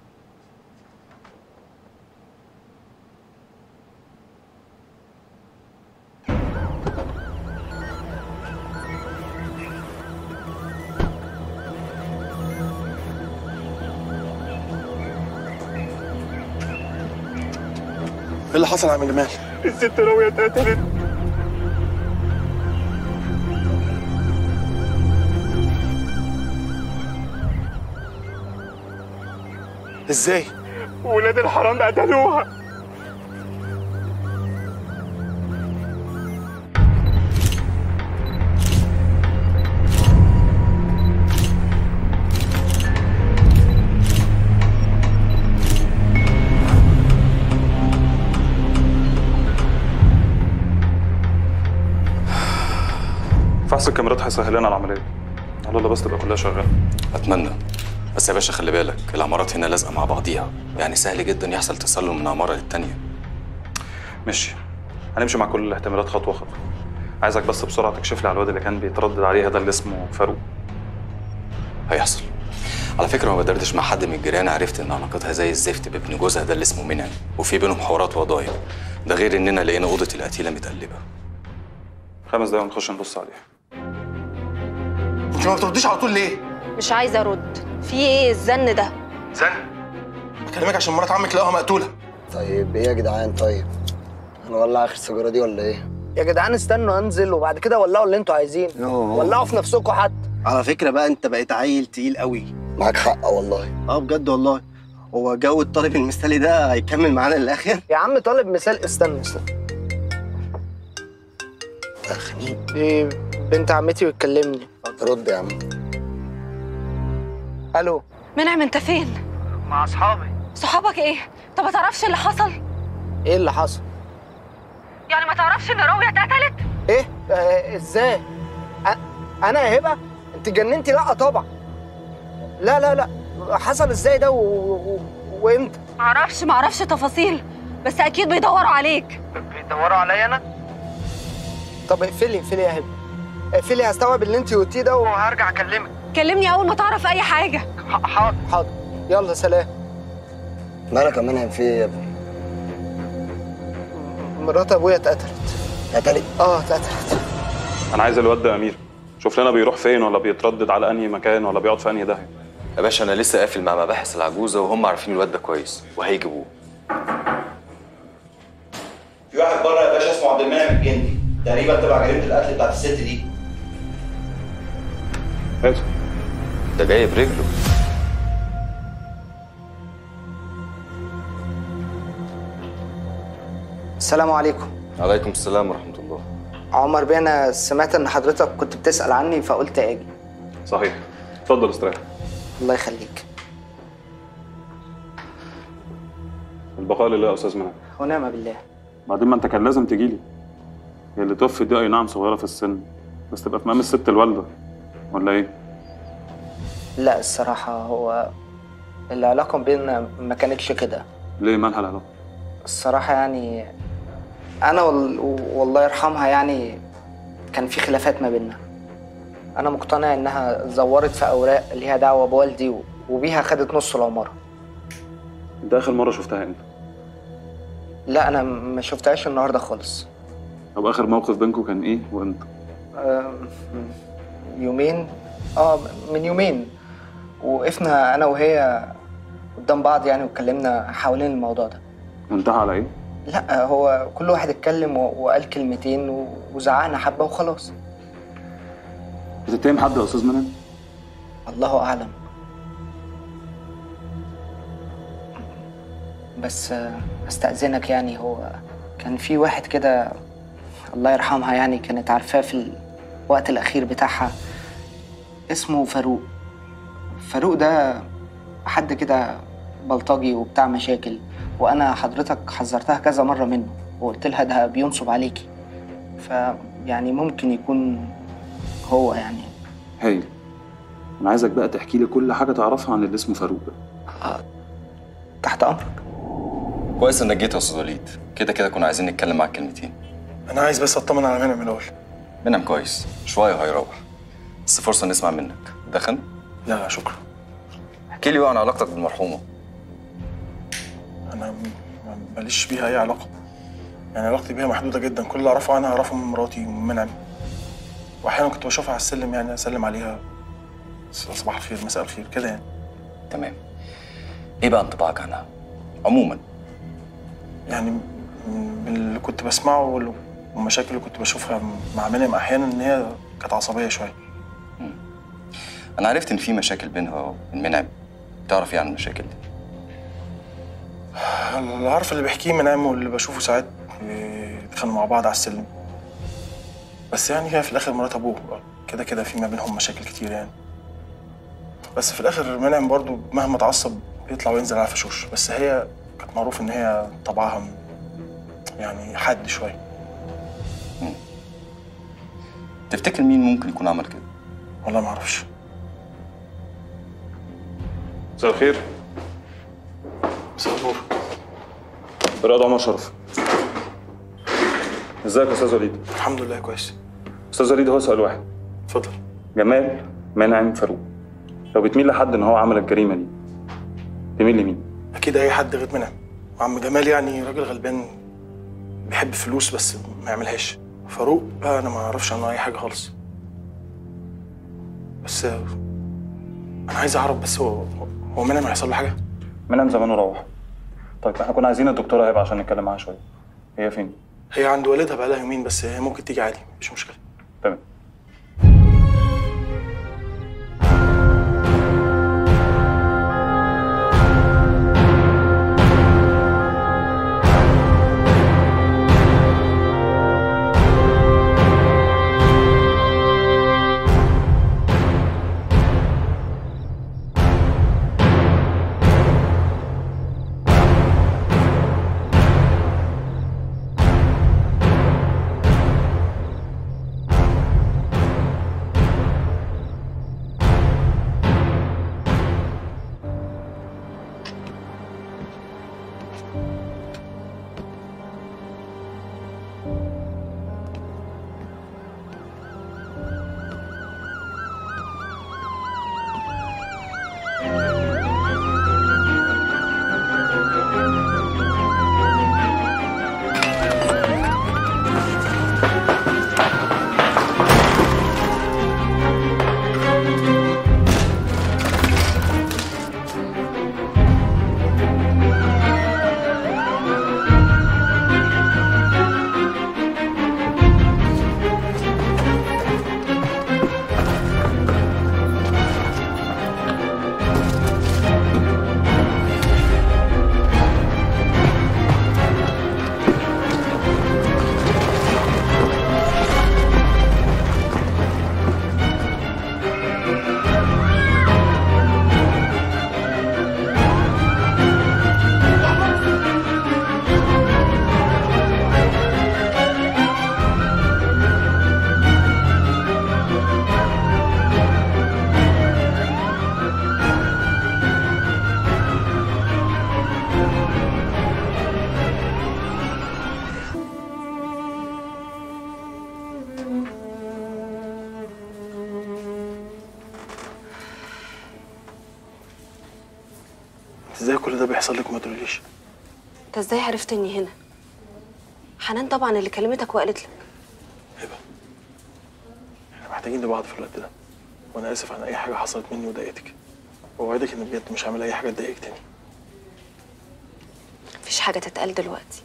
إيه اللي حصل يا عم جمال؟ الست راوية اتقتلت إزاي؟ ولاد الحرام قتلوها فحص الكاميرات هيسهل لنا العمليه على الله بس تبقى كلها شغاله اتمنى بس يا باشا خلي بالك العمارات هنا لازقه مع بعضيها يعني سهل جدا يحصل تسلل من عماره للتانيه ماشي هنمشي مع كل الاحتمالات خطوه خطوه عايزك بس بسرعه تكشف لي على الواد اللي كان بيتردد عليها ده اللي اسمه فاروق هيحصل على فكره ما بدردش مع حد من الجيران عرفت ان علاقتها زي الزفت بابن جوزها ده اللي اسمه منعم وفي بينهم حوارات وضايع ده غير اننا لقينا اوضه القتيله متقلبه خمس دقايق ونخش نبص عليها انت ما بترديش على طول ليه؟ مش عايزه ارد في ايه الزن ده زن بكلمك عشان مرات عمك لقاها مقتوله طيب ايه يا جدعان طيب هنولع اخر السيجاره دي ولا ايه يا جدعان استنوا انزل وبعد كده ولعوا اللي انتوا عايزينه يوه. ولعوا في نفسكم حتى على فكرة بقى انت بقيت عيل تقيل قوي معاك حق والله اه بجد والله هو جو الطالب المثالي ده هيكمل معانا للاخر يا عم طالب مثال استنى استنى دي بنت عمتي بتكلمني رد يا عم الو منعم انت فين مع اصحابي صحابك ايه طب ما تعرفش اللي حصل ايه اللي حصل يعني ما تعرفش ان راوية اتقتلت ايه آه ازاي أ- انا يا هبه انت جننتي لا طبعا لا لا لا حصل ازاي ده و... و... وامتى معرفش معرفش تفاصيل بس اكيد بيدوروا عليك بيدوروا عليا انا طب اقفلي اقفلي يا هبه اقفلي هستوعب اللي انت قلتيه ده وهرجع اكلمك كلمني اول ما تعرف اي حاجه حاضر حاضر يلا سلام مالك يا منعم في ايه يا ابني مرات ابويا اتقتلت اتقتلت اه اتقتلت انا عايز الواد ده امير شوف لنا بيروح فين ولا بيتردد على انهي مكان ولا بيقعد في انهي داهيه يا باشا انا لسه قافل مع مباحث العجوزه وهم عارفين الواد ده كويس وهيجيبوه في واحد بره يا باشا اسمه عبد المنعم الجندي تقريبا تبع جريمه القتل بتاعت الست دي هاته ده جاي برجله السلام عليكم عليكم السلام ورحمه الله عمر بيه انا سمعت ان حضرتك كنت بتسال عني فقلت اجي صحيح اتفضل استريح الله يخليك البقاء لله يا استاذ منى ونعم بالله بعدين ما انت كان لازم تجي لي هي اللي توفت دي اي نعم صغيره في السن بس تبقى في مقام الست الوالده ولا ايه لا الصراحه هو العلاقه بيننا ما كانتش كده ليه مالها العلاقه الصراحه يعني انا وال... والله يرحمها يعني كان في خلافات ما بيننا انا مقتنع انها زورت في اوراق ليها دعوه بوالدي و... وبيها خدت نص العماره انت اخر مره شفتها امتى لا انا ما شفتهاش النهارده خالص طب اخر موقف بينكم كان ايه وامتى آم، يومين اه من يومين وقفنا انا وهي قدام بعض يعني واتكلمنا حوالين الموضوع ده وانتهى على ايه لا هو كل واحد اتكلم و- وقال كلمتين و- وزعقنا حبه وخلاص بتتهم حد يا استاذ منى الله اعلم بس آه، استأذنك يعني هو كان في واحد كده الله يرحمها يعني كانت عارفاه في الوقت الأخير بتاعها اسمه فاروق فاروق ده حد كده بلطجي وبتاع مشاكل وأنا حضرتك حذرتها كذا مرة منه وقلت لها ده بينصب عليكي فيعني ممكن يكون هو يعني هايل انا عايزك بقى تحكي لي كل حاجه تعرفها عن اللي اسمه فاروق ده تحت امرك كويس انك جيت يا استاذ وليد كده كده كنا عايزين نتكلم معاك كلمتين انا عايز بس اطمن على منعم الاول منعم كويس شويه وهيروح بس فرصه نسمع منك دخن لا لا شكرا احكي لي بقى عن علاقتك بالمرحومه انا م- م- ماليش بيها اي علاقه يعني علاقتي بيها محدوده جدا كل اللي اعرفه عنها اعرفه من مراتي ومن منعم واحيانا كنت بشوفها على السلم يعني اسلم عليها س- صباح الخير مساء الخير كده يعني تمام ايه بقى انطباعك عنها عموما يعني م- من اللي كنت بسمعه وال- والمشاكل اللي كنت بشوفها مع منعم احيانا ان هي كانت عصبيه شويه انا عرفت ان في مشاكل بينها وبين منعم تعرف ايه عن المشاكل دي اللي عارف اللي بيحكيه منعم واللي بشوفه ساعات بيتخانقوا مع بعض على السلم بس يعني هي في الاخر مرات ابوه كده كده في ما بينهم مشاكل كتير يعني بس في الاخر منعم برضو مهما اتعصب بيطلع وينزل على فشوش بس هي كانت معروف ان هي طبعها م- يعني حاد شويه تفتكر مين ممكن يكون عمل كده والله ما اعرفش مساء الخير مساء النور رائد عمر شرف ازيك يا استاذ وليد الحمد لله كويس استاذ وليد هو سؤال واحد اتفضل جمال منعم فاروق لو بتميل لحد ان هو عمل الجريمه دي تميل لمين اكيد اي حد غير منعم وعم جمال يعني راجل غلبان بيحب فلوس بس ما يعملهاش فاروق بقى انا ما اعرفش عنه اي حاجه خالص بس آه، انا عايز اعرف بس هو هو منعم هيحصل له حاجه منعم زمانه روح طيب احنا كنا عايزين الدكتوره هبه عشان نتكلم معاها شويه هي فين هي عند والدها بقى لها يومين بس هي ممكن تيجي عادي مش مشكله تمام ازاي كل ده بيحصل لك وما تقوليش انت ازاي عرفت اني هنا حنان طبعا اللي كلمتك وقالت لك احنا محتاجين لبعض في الوقت ده وانا اسف عن اي حاجه حصلت مني وضايقتك واوعدك ان بجد مش هعمل اي حاجه تضايقك تاني مفيش حاجه تتقال دلوقتي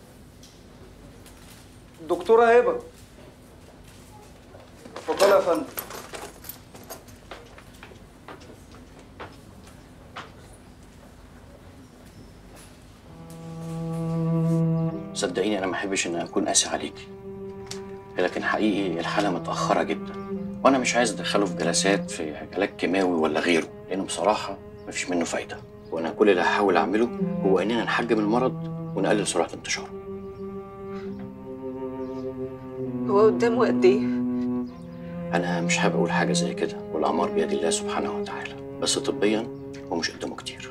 دكتورة هبة اتفضلي يا فندم صدقيني انا ما احبش ان اكون قاسي عليكي لكن حقيقي الحاله متاخره جدا وانا مش عايز ادخله في جلسات في علاج كيماوي ولا غيره لانه بصراحه مفيش منه فايده وانا كل اللي هحاول اعمله هو اننا نحجم المرض ونقلل سرعه انتشاره هو قدامه قد ايه انا مش حابب اقول حاجه زي كده والامر بيد الله سبحانه وتعالى بس طبيا هو مش قدامه كتير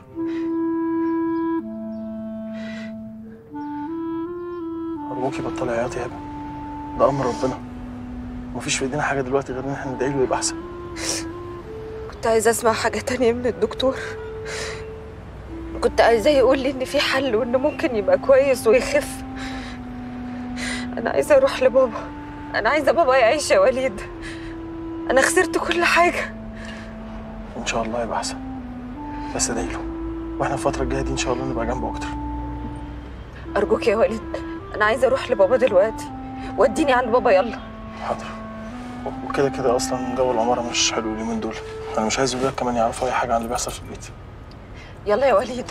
ارجوكي بطلي عياط يا هبه ده امر ربنا مفيش في ايدينا حاجه دلوقتي غير ان احنا ندعي له ويبقى احسن كنت عايزه اسمع حاجه تانية من الدكتور كنت عايزاه يقول لي ان في حل وانه ممكن يبقى كويس ويخف انا عايزه اروح لبابا انا عايزه بابا يعيش يا وليد انا خسرت كل حاجه ان شاء الله يبقى احسن بس ادعي له واحنا الفتره الجايه دي ان شاء الله نبقى جنبه اكتر ارجوك يا وليد انا عايزه اروح لبابا دلوقتي وديني عند بابا يلا حاضر وكده كده اصلا جو العماره مش حلو اليومين دول انا مش عايز الولاد كمان يعرفوا اي حاجه عن اللي بيحصل في البيت يلا يا وليد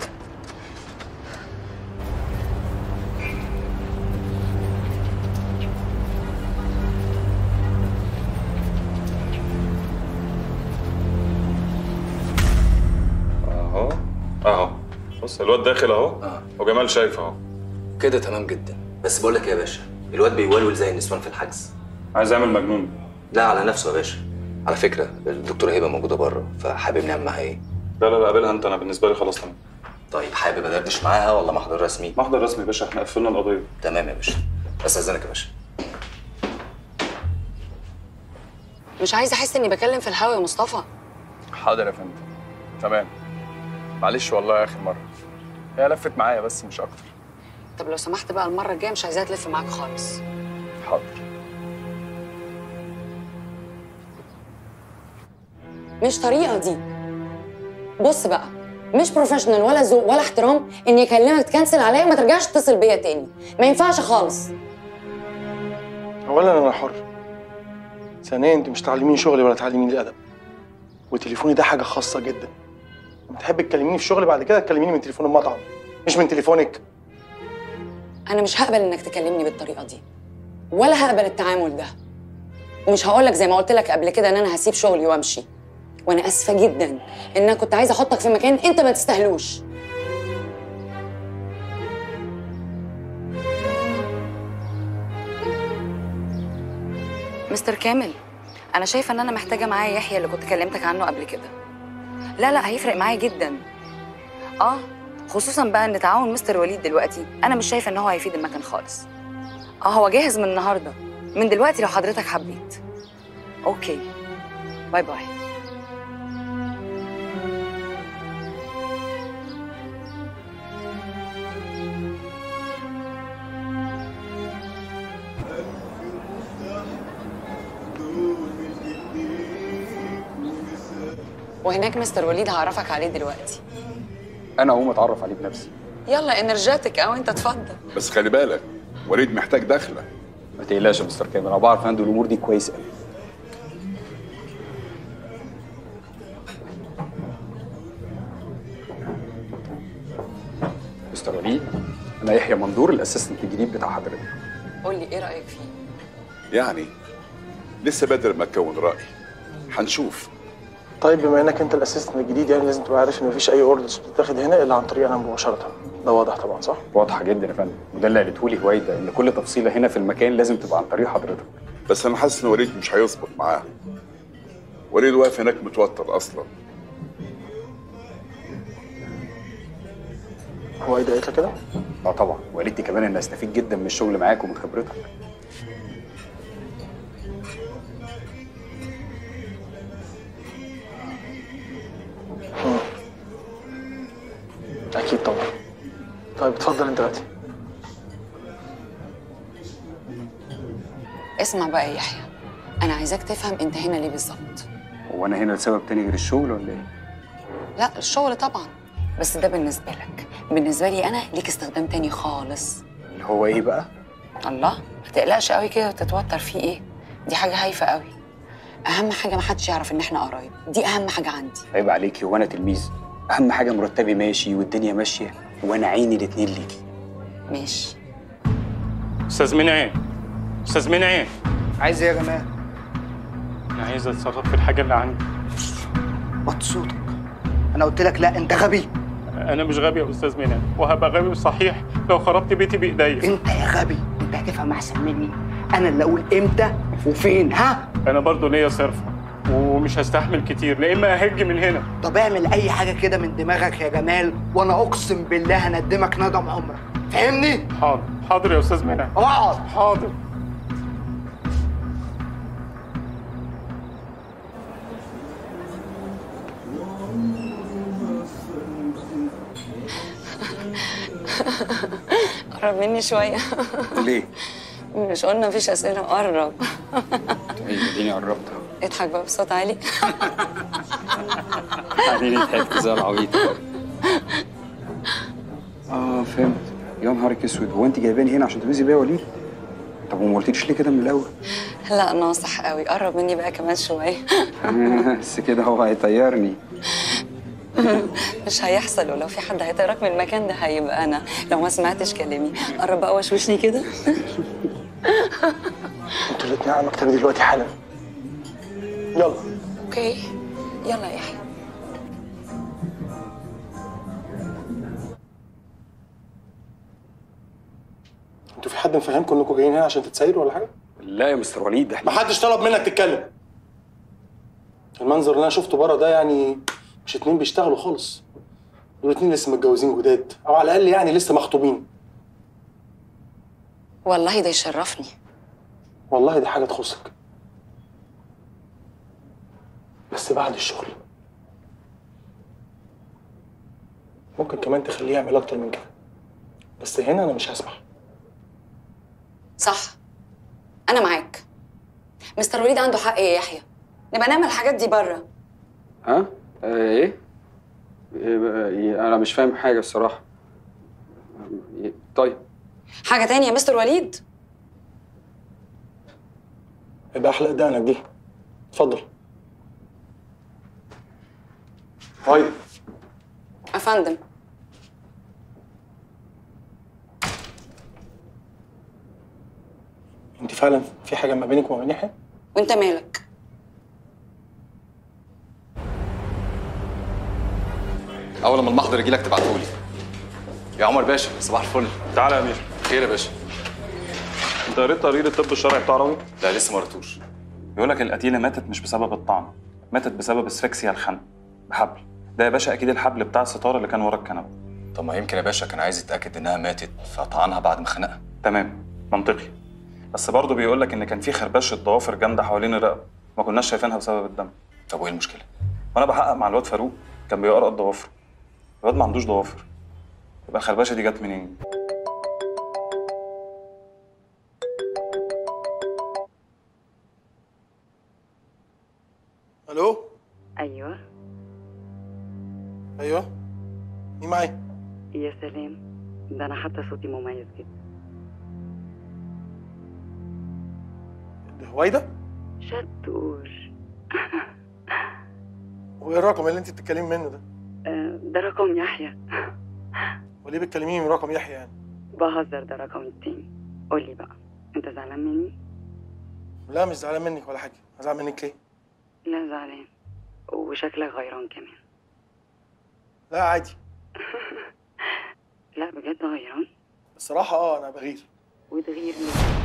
اهو اهو بص الواد داخل اهو وجمال شايف اهو كده تمام جدا بس بقول لك يا باشا الواد بيولول زي النسوان في الحجز عايز اعمل مجنون لا على نفسه يا باشا على فكره الدكتوره هبه موجوده بره فحابب نعمل معاها ايه لا لا لا قابلها انت انا بالنسبه لي خلاص تمام طيب حابب ادردش معاها ولا محضر رسمي محضر رسمي يا باشا احنا قفلنا القضيه تمام يا باشا استاذنك يا باشا مش عايزه احس اني بكلم في الهوا يا مصطفى حاضر يا فندم تمام معلش والله اخر مره هي لفت معايا بس مش اكتر طب لو سمحت بقى المره الجايه مش عايزاها تلف معاك خالص حاضر مش طريقه دي بص بقى مش بروفيشنال ولا ذوق ولا احترام اني اكلمك تكنسل عليا وما ترجعش تتصل بيا تاني ما ينفعش خالص اولا انا حر ثانيا انت مش تعلميني شغلي ولا تعلميني الادب وتليفوني ده حاجه خاصه جدا لما تحبي تكلميني في شغلي بعد كده تكلميني من تليفون المطعم مش من تليفونك انا مش هقبل انك تكلمني بالطريقه دي ولا هقبل التعامل ده ومش هقولك زي ما قلت لك قبل كده ان انا هسيب شغلي وامشي وانا اسفه جدا ان انا كنت عايزه احطك في مكان انت ما تستاهلوش مستر كامل انا شايفه ان انا محتاجه معايا يحيى اللي كنت كلمتك عنه قبل كده لا لا هيفرق معايا جدا اه خصوصا بقى ان تعاون مستر وليد دلوقتي انا مش شايفه ان هو هيفيد المكان خالص اه هو جاهز من النهارده من دلوقتي لو حضرتك حبيت اوكي باي باي وهناك مستر وليد هعرفك عليه دلوقتي انا اقوم اتعرف عليه بنفسي يلا انرجاتك او انت اتفضل بس خلي بالك وليد محتاج دخله ما تقلقش يا مستر كامل انا بعرف اندل الامور دي كويس قوي مستر وليد انا يحيى مندور الاسيستنت الجديد بتاع حضرتك قول لي ايه رايك فيه يعني لسه بدر ما تكون راي هنشوف طيب بما انك انت الاسيستنت الجديد يعني لازم تبقى عارف ان مفيش اي اوردرز بتتاخد هنا الا عن طريق انا مباشره ده واضح طبعا صح واضحه جدا يا فندم وده اللي قالته لي هويدا ان كل تفصيله هنا في المكان لازم تبقى عن طريق حضرتك بس انا حاسس ان وليد مش هيظبط معاه وليد واقف هناك متوتر اصلا هو ايه ده قالت لك كده اه طبعا وقالت لي كمان ان استفيد جدا من الشغل معاك ومن خبرتك اكيد طبعا طيب اتفضل انت دلوقتي اسمع بقى يا يحيى انا عايزاك تفهم انت هنا ليه بالظبط هو انا هنا لسبب تاني غير الشغل ولا ايه؟ لا الشغل طبعا بس ده بالنسبه لك بالنسبه لي انا ليك استخدام تاني خالص اللي هو ايه بقى؟ الله ما تقلقش قوي كده وتتوتر فيه ايه دي حاجه هايفه قوي اهم حاجه ما حدش يعرف ان احنا قرايب دي اهم حاجه عندي عيب عليكي وانا تلميذ اهم حاجه مرتبي ماشي والدنيا ماشيه وانا عيني الاتنين ليكي ماشي استاذ منعم استاذ منعم عايز ايه يا جماعه انا عايز اتصرف في الحاجه اللي عندي وطي صوتك انا قلت لك لا انت غبي انا مش غبي يا استاذ منعم وهبقى غبي صحيح لو خربت بيتي بايديا انت يا غبي انت هتفهم احسن مني انا اللي اقول امتى وفين ها انا برضو ليا صرفه ومش هستحمل كتير لا اما اهج من هنا طب اعمل اي حاجه كده من دماغك يا جمال وانا اقسم بالله هندمك ندم عمرك فاهمني حاضر حاضر يا استاذ منعم اقعد حاضر قرب مني شويه ليه؟ مش قلنا مفيش اسئله قرب طيب اديني قربت اضحك بقى بصوت عالي اديني ضحكت زي العبيط اه فهمت يا نهارك اسود هو انت جايباني هنا عشان تبوزي بيا وليد؟ طب وما قلتيش ليه كده من الاول؟ لا ناصح قوي قرب مني بقى كمان شويه بس كده هو هيطيرني مش هيحصل ولو في حد هيطيرك من المكان ده هيبقى انا لو ما سمعتش كلامي قرب بقى وشوشني كده انتوا الاتنين على مكتبي دلوقتي حالا يلا اوكي يلا يا يحيى انتوا في حد مفهمكم انكم جايين هنا عشان تتسيروا ولا حاجه لا يا مستر وليد احنا محدش طلب منك تتكلم المنظر اللي انا شفته بره ده يعني مش اتنين بيشتغلوا خالص دول اتنين لسه متجوزين جداد او على الاقل يعني لسه مخطوبين والله ده يشرفني والله دي حاجه تخصك بس بعد الشغل ممكن كمان تخليه يعمل اكتر من كده بس هنا انا مش هسمح صح انا معاك مستر وليد عنده حق يا يحيى نبقى نعمل الحاجات دي بره ها آه، ايه إيه، إيه، انا مش فاهم حاجه الصراحه إيه، طيب حاجه تانية يا مستر وليد يبقى احلق دقنك دي اتفضل طيب افندم انت فعلا في حاجه ما بينك وما بين يحيى وانت مالك اول ما المحضر يجي لك تبعتهولي يا عمر باشا صباح الفل تعالى يا امير خير يا باشا انت قريت تقرير الطب الشرعي بتاع راوي؟ لا لسه ما قريتوش بيقول لك القتيله ماتت مش بسبب الطعن ماتت بسبب اسفكسيا الخنق بحبل ده يا باشا اكيد الحبل بتاع الستاره اللي كان ورا الكنبه طب ما يمكن يا باشا كان عايز يتاكد انها ماتت فطعنها بعد ما خنقها تمام منطقي بس برضه بيقول لك ان كان في خربشه ضوافر جامده حوالين الرقبه ما كناش شايفينها بسبب الدم طب وايه المشكله وانا بحقق مع الواد فاروق كان بيقرقط ضوافره الواد ما عندوش ضوافر يبقى الخربشه دي جت منين الو ايوه ايوه مين معايا يا سلام ده انا حتى صوتي مميز جدا ده هويدا شطور وايه الرقم اللي انت بتتكلمي منه ده آه، ده رقم يحيى وليه بتكلميني من رقم يحيى يعني بهزر ده رقم التاني قولي بقى انت زعلان مني لا مش زعلان منك ولا حاجه هزعل منك ليه لا زعلان وشكلك غيران كمان لا عادي لا بجد غيران الصراحه اه انا بغير وتغير ليه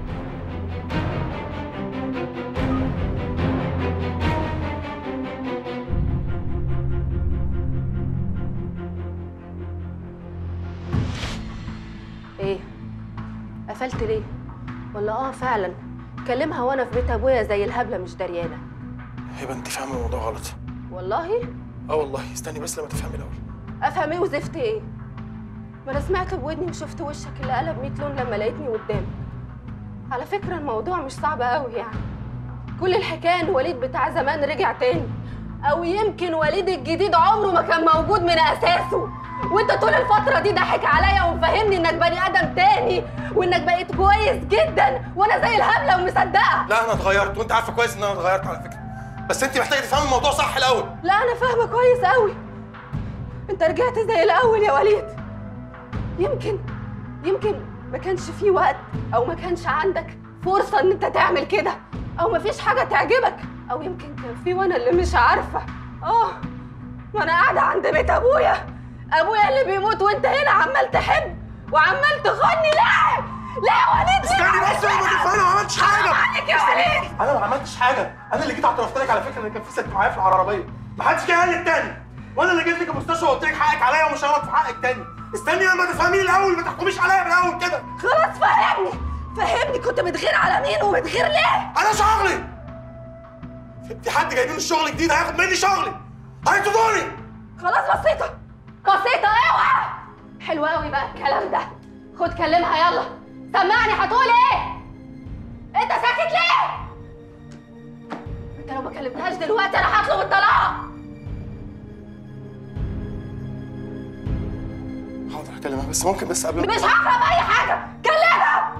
ايه قفلت ليه ولا اه فعلا كلمها وانا في بيت ابويا زي الهبله مش دريانه هبه انت فاهمه الموضوع غلط والله اه والله استني بس لما تفهمي الاول افهم ايه وزفت ايه ما انا سمعت بودني وشفت وشك اللي قلب 100 لون لما لقيتني قدامك على فكره الموضوع مش صعب قوي يعني كل الحكايه ان وليد بتاع زمان رجع تاني او يمكن وليد الجديد عمره ما كان موجود من اساسه وانت طول الفتره دي ضحك عليا ومفهمني انك بني ادم تاني وانك بقيت كويس جدا وانا زي الهبله ومصدقه لا انا اتغيرت وانت عارفه كويس ان انا اتغيرت على فكره بس انت محتاجه تفهمي الموضوع صح الاول لا انا فاهمه كويس قوي انت رجعت زي الاول يا وليد يمكن يمكن ما كانش في وقت او ما كانش عندك فرصه ان انت تعمل كده او ما فيش حاجه تعجبك او يمكن كان في وانا اللي مش عارفه اه وانا قاعده عند بيت ابويا ابويا اللي بيموت وانت هنا عمال تحب وعمال تغني لا لا يا وليد استني بس انا ما انا ما عملتش حاجه حرام عليك يا وليد انا ما عملتش حاجه انا اللي جيت اعترفت لك على فكره ان كان في ست معايا في العربيه ما حدش جه قال لي التاني وانا اللي جيت لك المستشفى وقلت لك حقك عليا ومش هغلط في حقك تاني استني لما تفهميني الاول ما تحكميش عليا من الاول كده خلاص فهمني فهمني كنت بتغير على مين وبتغير ليه انا شغلي في- في حد جايبين الشغل جديد هياخد مني شغلي هيطردوني خلاص بسيطة بسيطة اوعى حلو قوي بقى الكلام ده خد كلمها يلا سمعني هتقول ايه انت ساكت ليه انت لو ما كلمتهاش دلوقتي انا هطلب الطلاق حاضر هكلمها بس ممكن بس قبل مش هفهم اي حاجة كلمها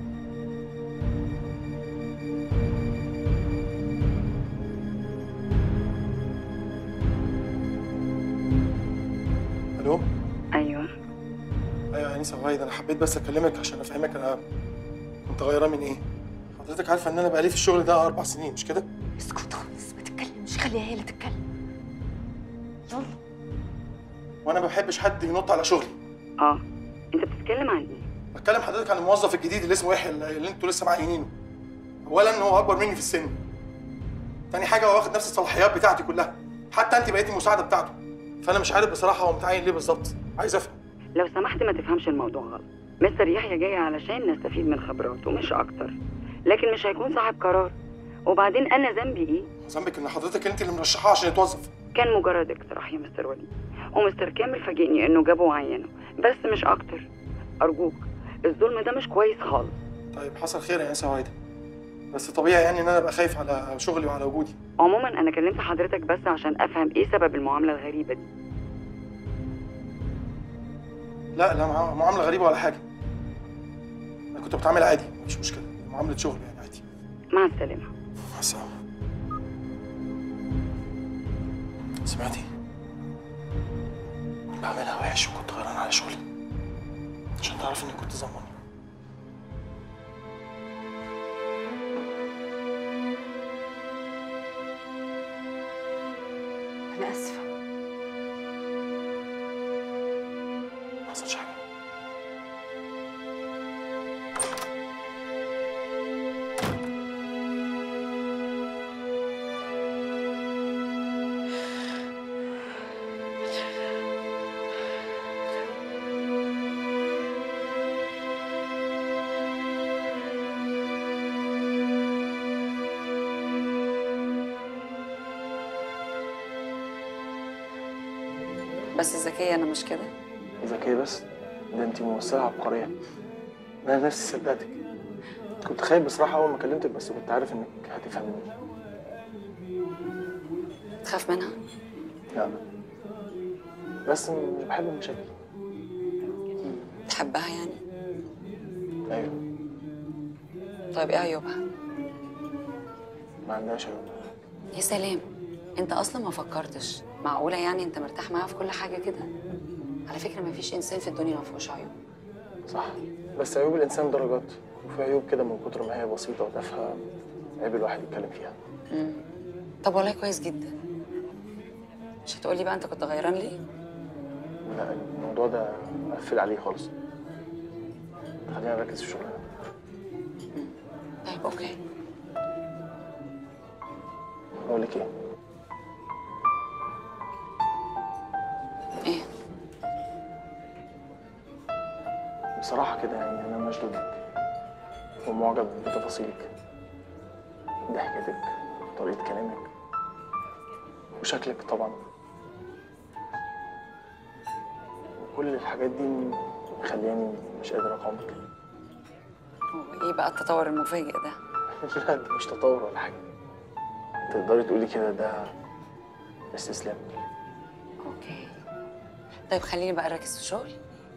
الو ايوه ايوه يا انسه وهيدا انا حبيت بس اكلمك عشان افهمك انا كنت غيران من ايه حضرتك عارفه ان انا بقالي في الشغل ده اربع سنين مش كده اسكت خالص ما تتكلمش خليها هي اللي تتكلم يلا وانا ما بحبش حد ينط على شغلي اه انت بتتكلم عن ايه بتكلم حضرتك عن الموظف الجديد اللي اسمه يحيى اللي اللي انتوا لسه معينينه اولا هو اكبر مني في السن تاني حاجه هو واخد نفس الصلاحيات بتاعتي كلها حتى انت بقيتي المساعده بتاعته فانا مش عارف بصراحه هو متعين ليه بالظبط عايز افهم لو سمحت ما تفهمش الموضوع غلط مستر يحيى جاي علشان نستفيد من خبراته مش اكتر لكن مش هيكون صاحب قرار وبعدين انا ذنبي ايه ذنبك ان حضرتك انت اللي مرشحاه عشان يتوظف كان مجرد اقتراح يا مستر وليد ومستر كامل فاجئني انه جابه وعينه بس مش اكتر ارجوك الظلم ده مش كويس خالص طيب حصل خير يا انسه وايده بس طبيعي يعني ان انا ابقى خايف على شغلي وعلى وجودي عموما انا كلمت حضرتك بس عشان افهم ايه سبب المعامله الغريبه دي لا لا مع- معامله غريبه ولا حاجه انا كنت بتعامل عادي مفيش مشكله معامله شغل يعني عادي مع السلامه مع السلامه سمعتي بعملها وحش وكنت غيران على شغلي عشان تعرف اني كنت ظلماني انا اسفه ما حصلش حاجه بس ذكيه انا مش كده ذكية بس ده انت ممثلة عبقرية انا نفسي صدقتك كنت خايف بصراحة أول ما كلمتك بس كنت عارف إنك هتفهمني تخاف منها لا بس مش بحب المشاكل تحبها يعني أيوه طيب ايه عيوبها ما عندهاش عيوب يا سلام انت اصلا ما فكرتش معقوله يعني انت مرتاح معاها في كل حاجه كده على فكره ما فيش انسان في الدنيا ما فيهوش عيوب صح بس عيوب الإنسان درجات وفي عيوب كده من كتر ما هي بسيطة وتافهة عيب الواحد يتكلم فيها مم. طب والله كويس جدا مش هتقولي بقى انت كنت غيران ليه لا الموضوع ده قفل عليه خالص خلينا نركز في شغلنا طيب اوكي أقول لك إيه ايه بصراحة كده يعني أنا مشدود ومعجب بتفاصيلك ضحكتك طريقة كلامك وشكلك طبعا وكل الحاجات دي مخلياني مش قادر أقاومك وايه بقى التطور المفاجئ ده لا ده مش تطور ولا حاجة تقدري تقولي كده ده استسلام اوكي طيب خليني بقى اركز في الشغل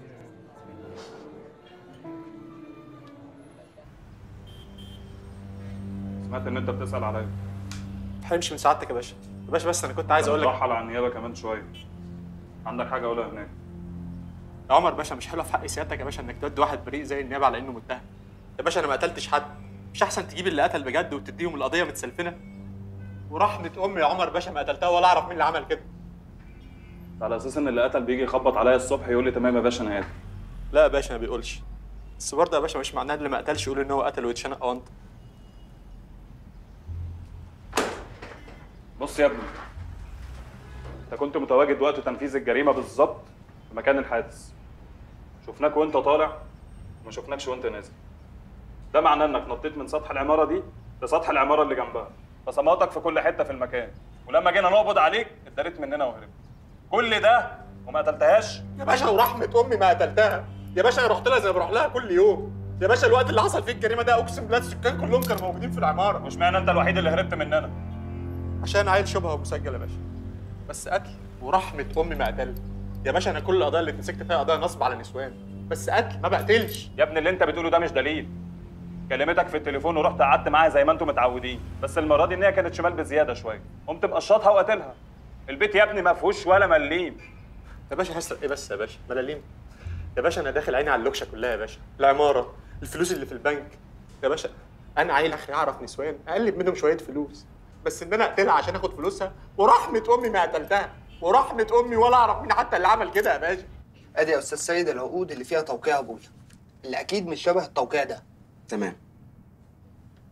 سمعت ان انت بتسال عليا هنمشي من سعادتك يا باشا يا باشا بس انا كنت عايز اقول لك رحل على النيابه كمان شويه عندك حاجه اقولها هناك يا عمر باشا مش حلوه في حق سيادتك يا باشا انك تودي واحد بريء زي النيابه على انه متهم يا باشا انا ما قتلتش حد مش احسن تجيب اللي قتل بجد وتديهم القضيه متسلفنه ورحمه امي يا عمر باشا ما قتلتها ولا اعرف مين اللي عمل كده على اساس ان اللي قتل بيجي يخبط عليا الصبح يقول لي تمام يا باشا انا هادي لا يا باشا ما بيقولش بس برضه يا باشا مش معناه ان اللي ما قتلش يقول ان هو قتل ويتشنق اونت بص يا ابني انت كنت متواجد وقت تنفيذ الجريمه بالظبط في مكان الحادث شفناك وانت طالع وما شفناكش وانت نازل ده معناه انك نطيت من سطح العماره دي لسطح العماره اللي جنبها بصماتك في كل حته في المكان ولما جينا نقبض عليك اتداريت مننا وهربت كل ده وما قتلتهاش يا باشا ورحمه امي ما قتلتها يا باشا انا رحت لها زي ما بروح لها كل يوم يا باشا الوقت اللي حصل فيه الجريمه ده اقسم بالله السكان كلهم كانوا موجودين في العماره مش معنى انت الوحيد اللي هربت مننا عشان عيل شبهه مسجل يا باشا بس قتل ورحمه امي ما قتلت يا باشا انا كل القضايا اللي اتمسكت فيها قضايا نصب على نسوان بس قتل ما بقتلش يا ابني اللي انت بتقوله ده مش دليل كلمتك في التليفون ورحت قعدت معاها زي ما انتم متعودين بس المره دي ان هي كانت شمال بزياده شويه قمت مقشطها وقاتلها البيت يا ابني ما فيهوش ولا مليم يا باشا هسرق ايه بس يا باشا ملاليم يا باشا انا داخل عيني على اللوكشه كلها يا باشا العماره الفلوس اللي في البنك يا باشا انا عيل اخري اعرف نسوان اقلب منهم شويه فلوس بس ان انا اقتلها عشان اخد فلوسها ورحمه امي ما قتلتها ورحمه امي ولا اعرف مين حتى اللي عمل كده يا باشا ادي يا استاذ سيد العقود اللي فيها توقيع ابويا اللي اكيد مش شبه التوقيع ده تمام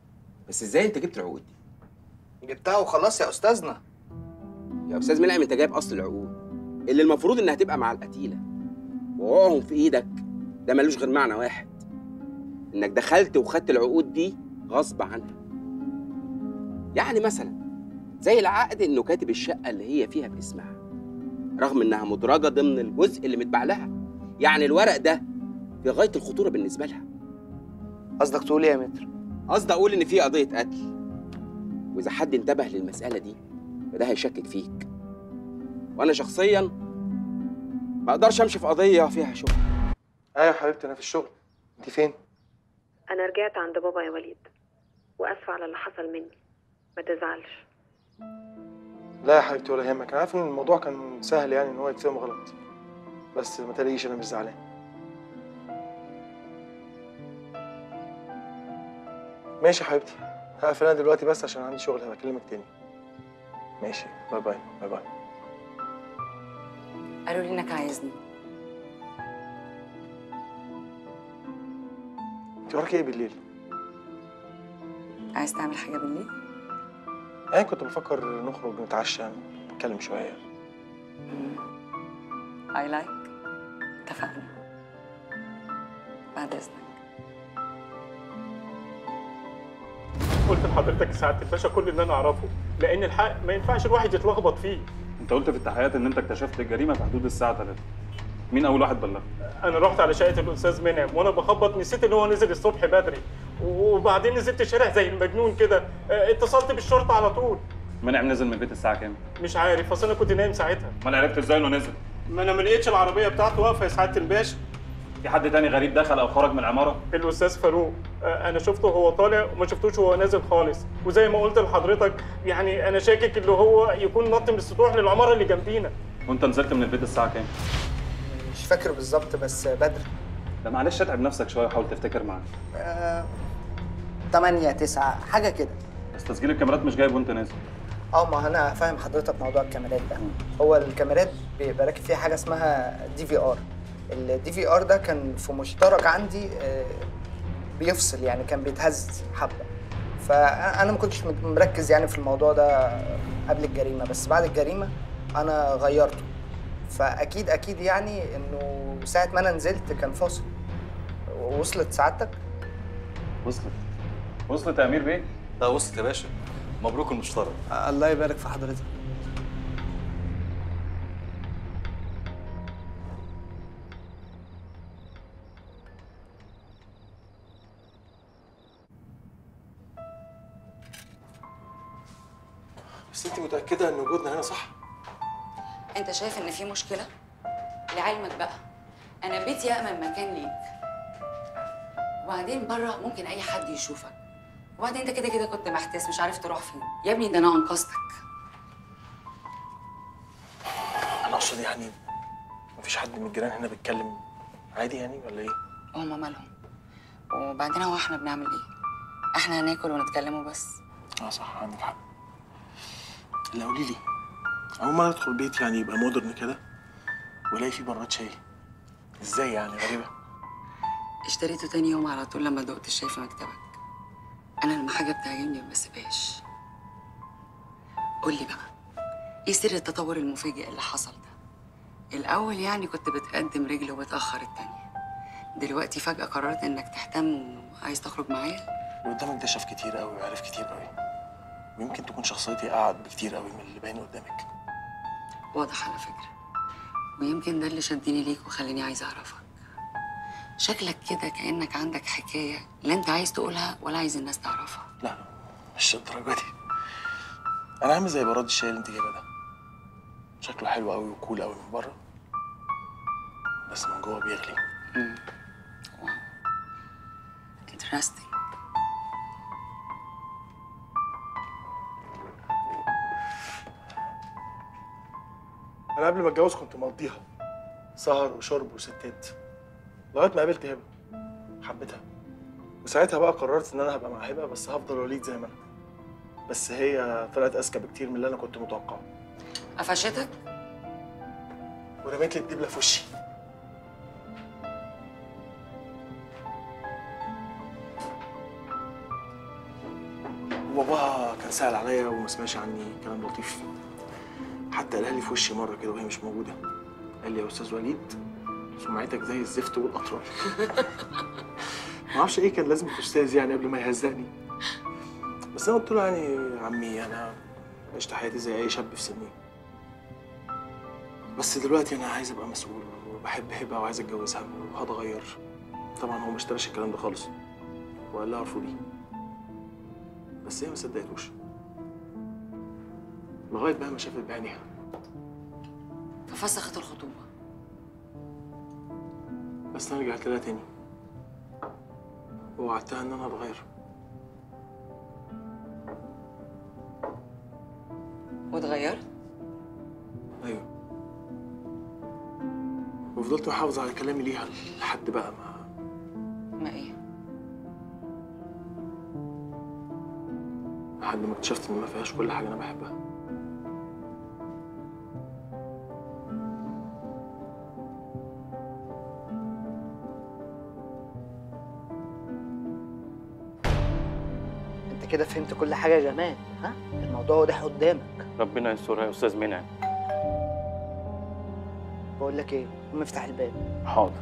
بس ازاي انت جبت العقود دي جبتها وخلاص يا استاذنا يا استاذ منعم انت جايب اصل العقود اللي المفروض انها تبقى مع القتيله ووقعهم في ايدك ده ملوش غير معنى واحد انك دخلت وخدت العقود دي غصب عنها يعني مثلا زي العقد انه كاتب الشقه اللي هي فيها باسمها رغم انها مدرجه ضمن الجزء اللي متباع لها يعني الورق ده في غايه الخطوره بالنسبه لها قصدك تقول ايه يا متر قصدي اقول ان في قضيه قتل واذا حد انتبه للمساله دي فده هيشكك فيك وانا شخصيا ما اقدرش امشي في قضيه فيها شغل ايوه يا حبيبتي انا في الشغل انت فين انا رجعت عند بابا يا وليد واسفه على اللي حصل مني ما تزعلش لا يا حبيبتي ولا يهمك انا عارف ان الموضوع كان سهل يعني ان هو يتفهم غلط بس ما تلاقيش انا مش زعلان ماشي يا حبيبتي هقفل انا دلوقتي بس عشان عندي شغل هبقى اكلمك تاني ماشي باي باي باي باي قالوا لي انك عايزني انت وراكي ايه بالليل؟ عايز تعمل حاجه بالليل يعني كنت بفكر نخرج نتعشى نتكلم شويه اي لايك اتفقنا بعد اذنك قلت لحضرتك سعاده الباشا كل اللي انا اعرفه لان الحق ما ينفعش الواحد يتلخبط فيه انت قلت في التحقيقات ان انت اكتشفت الجريمه في حدود الساعه 3 مين اول واحد بلغ انا رحت على شقه الاستاذ منعم وانا بخبط نسيت ان هو نزل الصبح بدري وبعدين نزلت الشارع زي المجنون كده اه، اتصلت بالشرطه على طول منعم نزل من البيت الساعه كام مش عارف اصل انا كنت نايم ساعتها ما انا عرفت ازاي انه نزل ما انا ما لقيتش العربيه بتاعته واقفه يا سعاده الباشا في حد تاني غريب دخل او خرج من العماره الاستاذ فاروق اه، انا شفته وهو طالع وما شفتوش وهو نازل خالص وزي ما قلت لحضرتك يعني انا شاكك اللي هو يكون نط من السطوح للعماره اللي جنبينا وانت نزلت من البيت الساعه كام مش فاكر بالظبط بس بدري ده معلش اتعب نفسك شويه وحاول تفتكر معايا آه، 8 9 حاجه كده بس تسجيل الكاميرات مش جايب وانت نازل اه ما انا فاهم حضرتك موضوع الكاميرات ده هو الكاميرات بيبقى راكب فيها حاجه اسمها دي في ار الدي في ار ده كان في مشترك عندي آه، بيفصل يعني كان بيتهز حبه فانا ما كنتش مت- مركز يعني في الموضوع ده قبل الجريمه بس بعد الجريمه انا غيرته فاكيد اكيد يعني انه ساعه ما انا نزلت كان فاصل وصلت سعادتك وصلت وصلت يا امير بيه لا وصلت يا باشا مبروك المشترك الله يبارك في حضرتك بس انت متاكده ان وجودنا هنا صح انت شايف ان في مشكله لعلمك بقى انا بيتي امن مكان ليك وبعدين بره ممكن اي حد يشوفك وبعدين انت كده كده كنت محتاس مش عارف تروح فين يا ابني ده انا انقذتك انا اقصد يعني مفيش حد من الجيران هنا بيتكلم عادي يعني ولا ايه هما مالهم وبعدين هو احنا بنعمل ايه احنا هناكل ونتكلموا بس اه صح عندك حق لا قولي لي اول ما ادخل بيت يعني يبقى مودرن كده والاقي فيه براد شاي ازاي يعني غريبه اشتريته تاني يوم على طول لما دقت الشاي في مكتبك انا لما حاجه بتعجبني ما بسيبهاش قول لي بقى ايه سر التطور المفاجئ اللي حصل ده الاول يعني كنت بتقدم رجل وبتاخر التانية دلوقتي فجاه قررت انك تهتم وعايز تخرج معايا اللي قدامك ده شاف كتير قوي وعرف كتير قوي ويمكن تكون شخصيتي اقعد بكتير قوي من اللي باين قدامك واضح على فكره ويمكن ده اللي شدني ليك وخلاني عايزه اعرفك شكلك كده كانك عندك حكايه لا انت عايز تقولها ولا عايز الناس تعرفها لا مش الدرجه دي انا عامل زي براد الشاي اللي انت جايبه ده شكله حلو قوي وكول قوي من بره بس من جوه بيغلي انترستنج انا قبل ما اتجوز كنت مقضيها سهر وشرب وستات لغايه ما قابلت هبه حبيتها وساعتها بقى قررت ان انا هبقى مع هبه بس هفضل وليد زي ما انا بس هي طلعت اذكى بكتير من اللي انا كنت متوقعه قفشتك ورميت لي الدبله في وشي باباها كان سأل عليا وما سمعش عني كلام لطيف حتى قالها لي في وشي مره كده وهي مش موجوده قال لي يا استاذ وليد سمعتك زي الزفت والاطرار ما اعرفش ايه كان لازم استاذ يعني قبل ما يهزقني بس انا قلت له يعني يا عمي انا عشت حياتي زي اي شاب في سني بس دلوقتي انا عايز ابقى مسؤول وبحب هبه وعايز اتجوزها وهتغير طبعا هو ما اشتراش الكلام ده خالص وقال لها ارفضي بس هي ما صدقتوش لغايه بقى ما شافت بعينيها ففسخت الخطوبه بس انا رجعت لها تاني ووعدتها ان انا اتغير واتغيرت ايوه وفضلت محافظ على كلامي ليها لحد بقى ما ما ايه لحد ما اكتشفت ان ما فيهاش كل حاجه انا بحبها انت كده فهمت كل حاجه يا جمال ها الموضوع واضح قدامك ربنا يسترها يا استاذ منعم بقول لك ايه قوم افتح الباب حاضر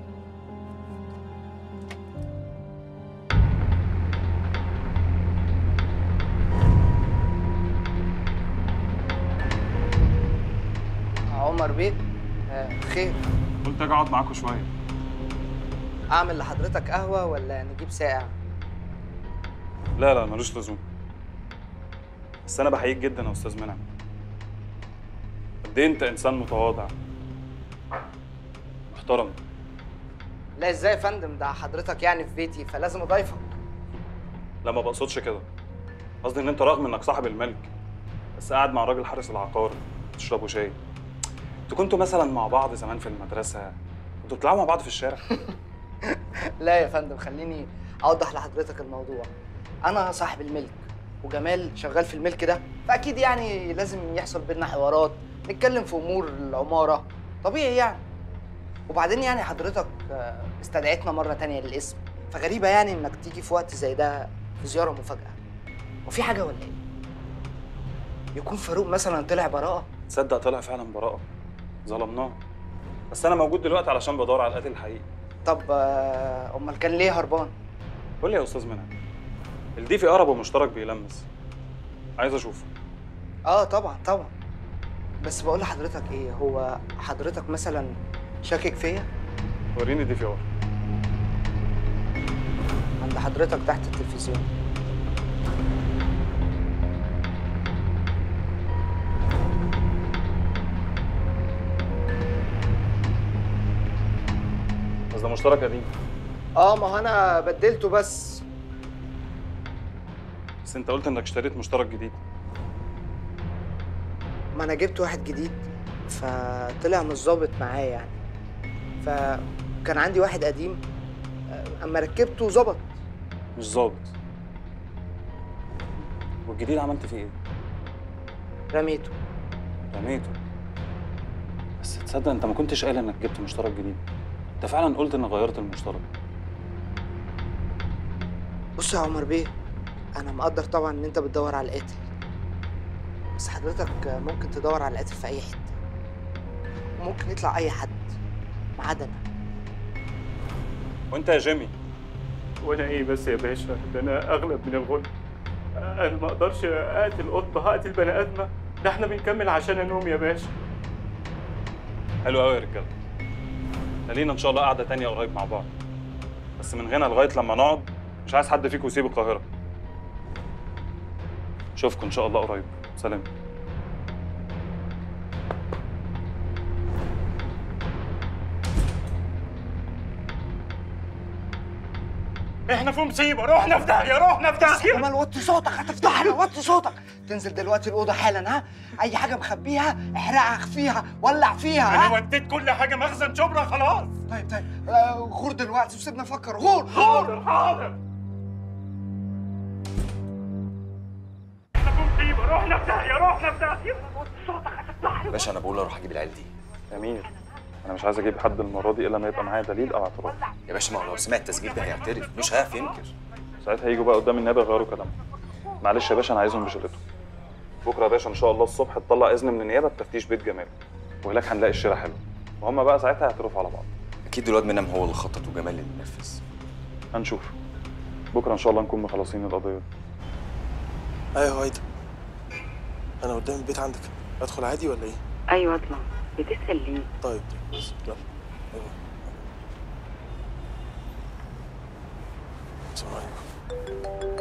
عمر بيه آه خير قلت اجي اقعد معاكم شويه اعمل لحضرتك قهوه ولا نجيب ساقع لا لا ملوش لزوم بس انا بحييك جدا يا استاذ منعم قد ايه انت انسان متواضع محترم لا ازاي يا فندم ده حضرتك يعني في بيتي فلازم اضيفك لا ما بقصدش كده قصدي ان انت رغم انك صاحب الملك بس قاعد مع راجل حارس العقار تشربوا شاي انتوا كنتوا مثلا مع بعض زمان في المدرسه كنتوا بتلعبوا مع بعض في الشارع لا يا فندم خليني اوضح لحضرتك الموضوع انا صاحب الملك وجمال شغال في الملك ده فاكيد يعني لازم يحصل بينا حوارات نتكلم في امور العماره طبيعي يعني وبعدين يعني حضرتك آه، استدعيتنا مره تانية للاسم فغريبه يعني انك تيجي في وقت زي ده في زياره مفاجاه وفي حاجه ولا ايه يكون فاروق مثلا طلع براءه تصدق طلع فعلا براءه ظلمناه بس انا موجود دلوقتي علشان بدور على القاتل الحقيقي طب آه، امال كان ليه هربان قول لي يا استاذ منعم الدي في اقرب ومشترك بيلمس عايز اشوفه اه طبعا طبعا بس بقول لحضرتك ايه هو حضرتك مثلا شاكك فيا وريني الدي في ار عند حضرتك تحت التلفزيون بس ده مشترك قديم اه ما هو انا بدلته بس بس انت قلت انك اشتريت مشترك جديد ما انا جبت واحد جديد فطلع مش ظابط معايا يعني فكان عندي واحد قديم آه، اما ركبته ظبط مش ظابط والجديد عملت فيه ايه؟ رميته رميته بس تصدق انت ما كنتش قايل انك جبت مشترك جديد انت فعلا قلت انك غيرت المشترك بص يا عمر بيه انا مقدر طبعا ان انت بتدور على القاتل بس حضرتك ممكن تدور على القاتل في اي حته وممكن يطلع اي حد ما عدا انا وانت يا جيمي وانا ايه بس يا باشا ده انا اغلب من الغل انا ما اقدرش اقتل قطه هقتل بني ادمه ده احنا بنكمل عشان انوم يا باشا حلو قوي يا رجاله احنا لينا ان شاء الله قعده تانية قريب مع بعض بس من هنا لغايه لما نقعد مش عايز حد فيكم يسيب القاهره اشوفكم ان شاء الله قريب سلام احنا في مصيبه رحنا في داهيه رحنا في داهيه امال وطي صوتك هتفضحنا وطي صوتك تنزل دلوقتي الاوضه حالا ها اي حاجه مخبيها احرقها اخفيها ولع فيها انا ها وديت كل حاجه مخزن شبرا خلاص طيب طيب آه غور دلوقتي وسيبنا نفكر غور غور حاضر حاضر احنا في مصيبه رحنا في داهيه رحنا في داهيه وطي صوتك هتفضحنا باشا انا بقول اروح اجيب العيال دي امير انا مش عايز اجيب حد المره دي الا ما يبقى معايا دليل او اعتراف يا باشا ما هو لو سمع التسجيل ده هيعترف مش هيعرف ينكر ساعتها هيجوا بقى قدام النيابه يغيروا كلامهم معلش يا باشا انا عايزهم بشهادتهم بكره يا باشا ان شاء الله الصبح تطلع اذن من النيابه بتفتيش بيت جمال وهناك هنلاقي الشارع حلو وهم بقى ساعتها هيعترفوا على بعض اكيد الواد منام هو اللي خطط وجمال اللي نفذ هنشوف بكره ان شاء الله نكون مخلصين القضيه دي. ايوه هايدا انا قدام البيت عندك ادخل عادي ولا ايه ايوه اطلع بتسال ليه طيب بس يلا أيوة. السلام عليكم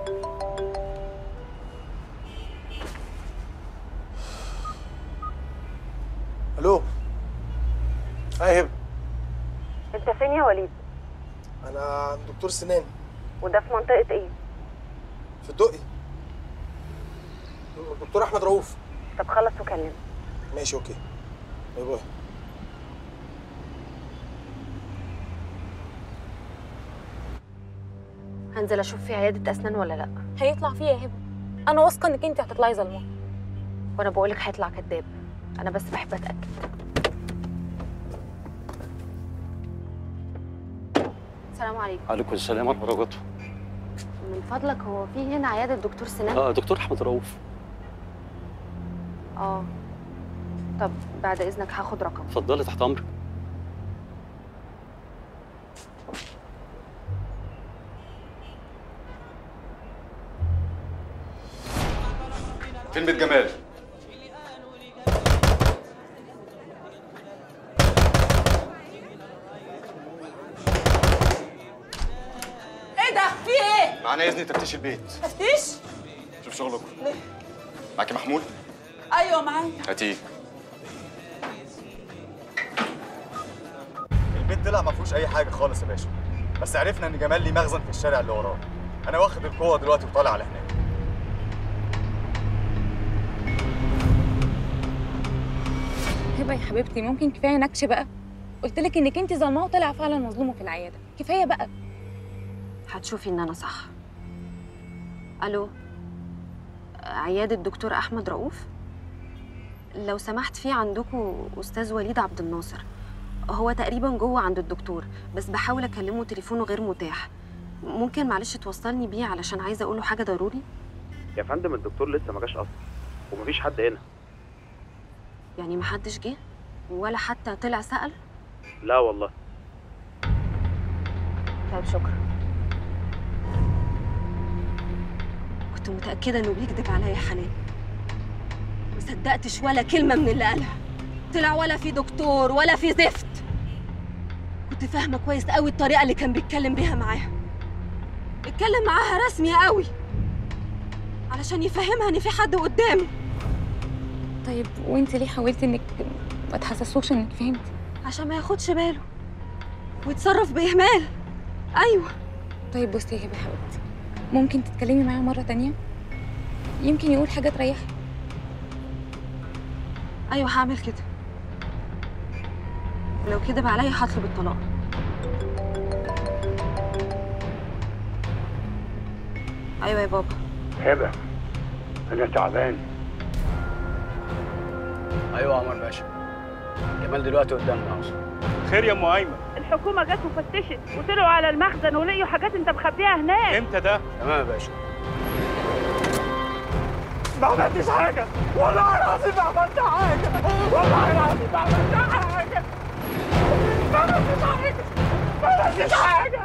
الو هاي هبه انت فين يا وليد انا عند دكتور سنان وده في منطقه ايه في الدقي دكتور احمد رؤوف طب خلص وكلمني ماشي اوكي باي باي هنزل اشوف في عياده اسنان ولا لا هيطلع فيه يا هبه انا واثقه انك انت هتطلعي ظلمه وانا بقولك هيطلع كذاب انا بس بحب اتاكد السلام عليكم عليكم السلام ورحمه الله وبركاته من فضلك هو في هنا عياده دكتور سنان اه دكتور احمد رؤوف اه طب بعد اذنك هاخد رقم اتفضلي تحت امرك فين بيت جمال؟ ايه ده في ايه معانا اذن تفتيش البيت تفتيش شوف شغلكم معاكي محمول؟ ايوه معايا هاتيه البيت طلع ما فيهوش اي حاجه خالص يا باشا بس عرفنا ان جمال ليه مخزن في الشارع اللي وراه انا واخد القوه دلوقتي وطالع على هناك هبه يا حبيبتي ممكن كفايه نكش بقى قلت لك انك انت ظلماه وطلع فعلا مظلومه في العياده كفايه بقى هتشوفي ان انا صح الو عياده دكتور احمد رؤوف لو سمحت في عندكم استاذ وليد عبد الناصر هو تقريبا جوه عند الدكتور بس بحاول اكلمه تليفونه غير متاح ممكن معلش توصلني بيه علشان عايزه اقوله حاجه ضروري يا فندم الدكتور لسه ما جاش اصلا ومفيش حد هنا يعني محدش جه ولا حتى طلع سأل لا والله طيب شكرا كنت متأكدة إنه بيكذب عليا يا حنان مصدقتش ولا كلمة من اللي قالها طلع ولا في دكتور ولا في زفت كنت فاهمة كويس قوي الطريقة اللي كان بيتكلم بيها معاها اتكلم معاها رسمي قوي علشان يفهمها إن في حد قدامه طيب وانت ليه حاولتي انك ما تحسسوش انك فهمتي عشان ما ياخدش باله ويتصرف بإهمال أيوه طيب بصي يا هبه حبيبتي ممكن تتكلمي معاه مره تانية يمكن يقول حاجه تريحك أيوه هعمل كده ولو كدب عليا هطلب الطلاق أيوه يا بابا هبه انا تعبان ايوه يا عمر باشا جمال دلوقتي قدامنا اصلا خير يا ام ايمن الحكومة جت وفتشت وطلعوا على المخزن ولقيوا حاجات انت مخبيها هناك امتى ده؟ تمام يا باشا ما عملتش حاجة والله العظيم ما عملت حاجة والله العظيم ما عملت حاجة ما عملتش حاجة ما عملتش حاجة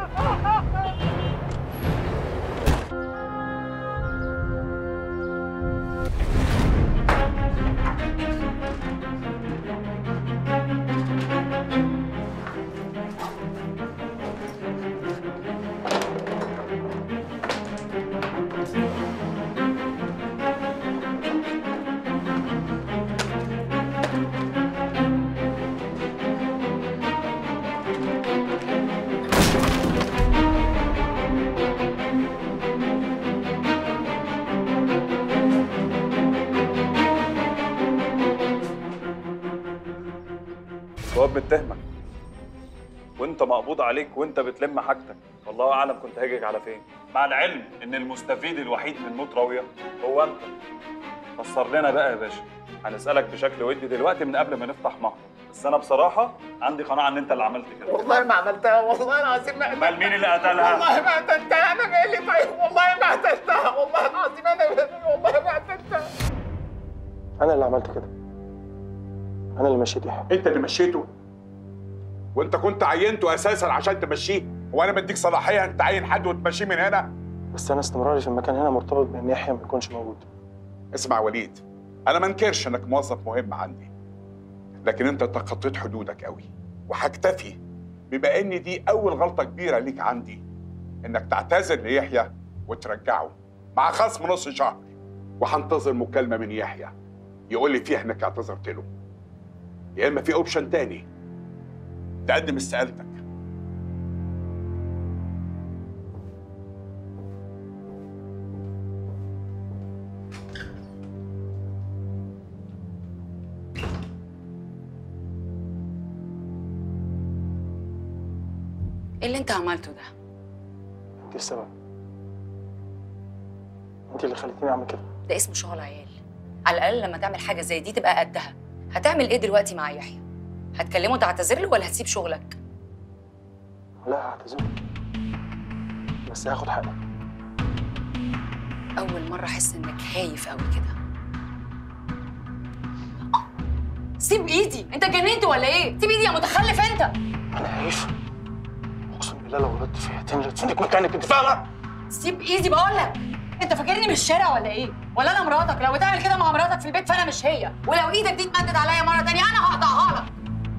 جواب متهمك وانت مقبوض عليك وانت بتلم حاجتك والله اعلم كنت هاجيك على فين مع العلم ان المستفيد الوحيد من موت راويه هو انت فسر لنا بقى يا باشا هنسالك بشكل ودي دلوقتي من قبل ما نفتح محضر بس انا بصراحه عندي قناعه ان انت اللي عملت كده والله ما عملتها والله العظيم ما امال مين اللي قتلها؟ والله ما قتلتها انا مالي طيب والله ما قتلتها والله العظيم انا والله ما قتلتها انا اللي عملت كده انا اللي مشيت يحيى انت اللي مشيته وانت كنت عينته اساسا عشان تمشيه وانا بديك صلاحيه انت تعين حد وتمشيه من هنا بس انا استمراري في المكان هنا مرتبط بان يحيى ما يكونش موجود اسمع وليد انا ما انكرش انك موظف مهم عندي لكن انت تخطيت حدودك قوي وهكتفي بما ان دي اول غلطه كبيره ليك عندي انك تعتذر ليحيى وترجعه مع خصم نص شهر وهنتظر مكالمه من يحيى يقول لي فيها انك اعتذرت له يا اما في اوبشن تاني تقدم استقالتك ايه اللي انت عملته ده انت السبب انت اللي خليتيني اعمل كده ده اسمه شغل عيال على الاقل لما تعمل حاجه زي دي تبقى قدها هتعمل ايه دلوقتي مع يحيى هتكلمه تعتذر له ولا هتسيب شغلك لا هعتذر بس هاخد حقي اول مره احس انك هايف قوي كده سيب ايدي انت جننت ولا ايه سيب ايدي يا متخلف انت انا هايف اقسم بالله لو غلطت فيها تاني لتفنك مكانك انت فاهمه سيب ايدي بقول لك انت فاكرني من الشارع ولا ايه ولا انا مراتك لو بتعمل كده مع مراتك في البيت فانا مش هي ولو ايدك دي اتمدت عليا مره تانية انا هقطعها لك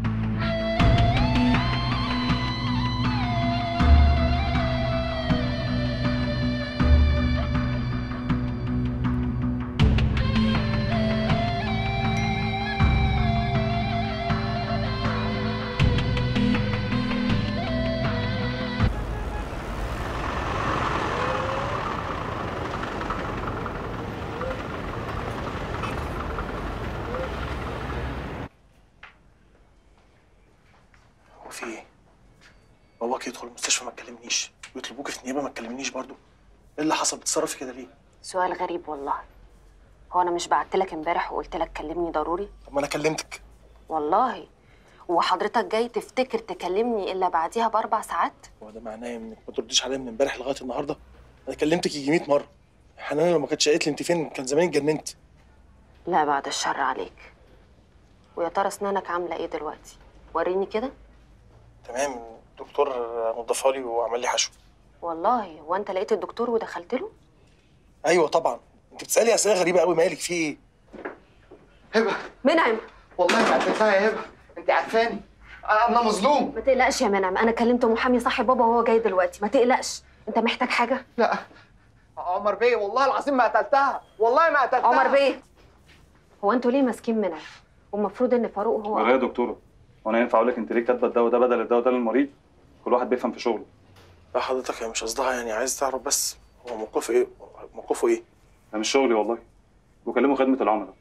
هو في ايه؟ باباك يدخل المستشفى ما تكلمنيش ويطلبوك في النيابه ما تكلمنيش برضو ايه اللي حصل بتتصرفي كده ليه؟ سؤال غريب والله هو انا مش بعت لك امبارح وقلت لك كلمني ضروري طب ما انا كلمتك والله وحضرتك جاي تفتكر تكلمني الا بعديها باربع ساعات هو ده معناه انك ما ترديش عليا من امبارح لغايه النهارده انا كلمتك يجي 100 مره حنان لو ما كانتش قالت لي انت فين كان زماني اتجننت لا بعد الشر عليك ويا ترى اسنانك عامله ايه دلوقتي وريني كده تمام الدكتور نضفها لي وعمل لي حشو والله هو انت لقيت الدكتور ودخلت له ايوه طبعا انت بتسالي اسئله غريبه قوي مالك في ايه؟ هبه منعم والله ما قتلتها يا هبه انت عارفاني انا أنا مظلوم ما تقلقش يا منعم انا كلمت محامي صاحب بابا وهو جاي دلوقتي ما تقلقش انت محتاج حاجه لا عمر بيه والله العظيم ما قتلتها والله ما قتلتها عمر بيه هو انتوا ليه ماسكين منعم والمفروض ان فاروق هو والله يا دكتوره وانا ينفع اقول لك انت ليه كاتبه الدواء ده بدل الدواء ده للمريض كل واحد بيفهم في شغله لا حضرتك هي مش قصدها يعني عايز تعرف بس هو موقفه ايه؟ موقفه ايه؟ ده مش شغلي والله بكلمه خدمه العملاء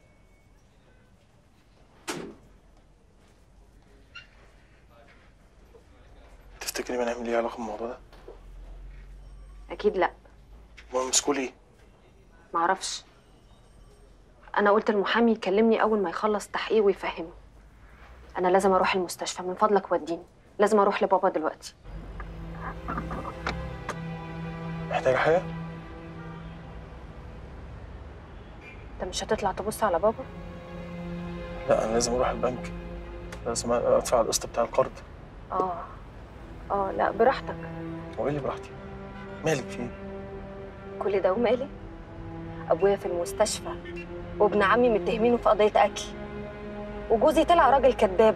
تفتكري بنعمل ايه علاقه بالموضوع ده؟ اكيد لا امال مسكوا ليه؟ معرفش انا قلت المحامي يكلمني اول ما يخلص تحقيق ويفهمه انا لازم اروح المستشفى من فضلك وديني لازم اروح لبابا دلوقتي محتاجه حاجه؟ انت مش هتطلع تبص على بابا لا انا لازم اروح البنك لازم ادفع القسط بتاع القرض اه اه لا براحتك هو ايه اللي براحتي؟ مالك في ايه؟ كل ده ومالي ابويا في المستشفى وابن عمي متهمينه في قضيه قتل وجوزي طلع راجل كذاب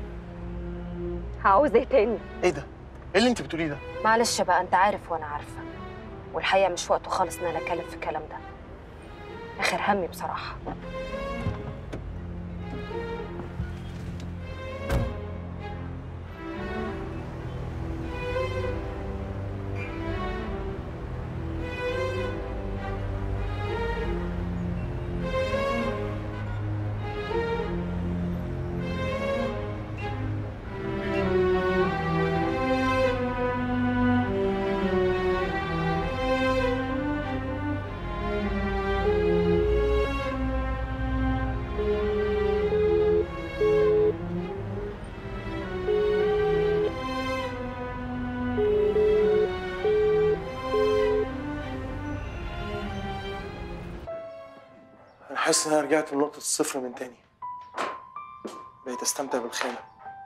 هعوز ايه تاني ايه ده؟ ايه اللي انت بتقوليه ده؟ معلش بقى انت عارف وانا عارفه والحقيقه مش وقته خالص ان انا اتكلم في الكلام ده اخر همي بصراحه انا حاسس ان انا رجعت لنقطه الصفر من تاني بقيت استمتع بالخيانه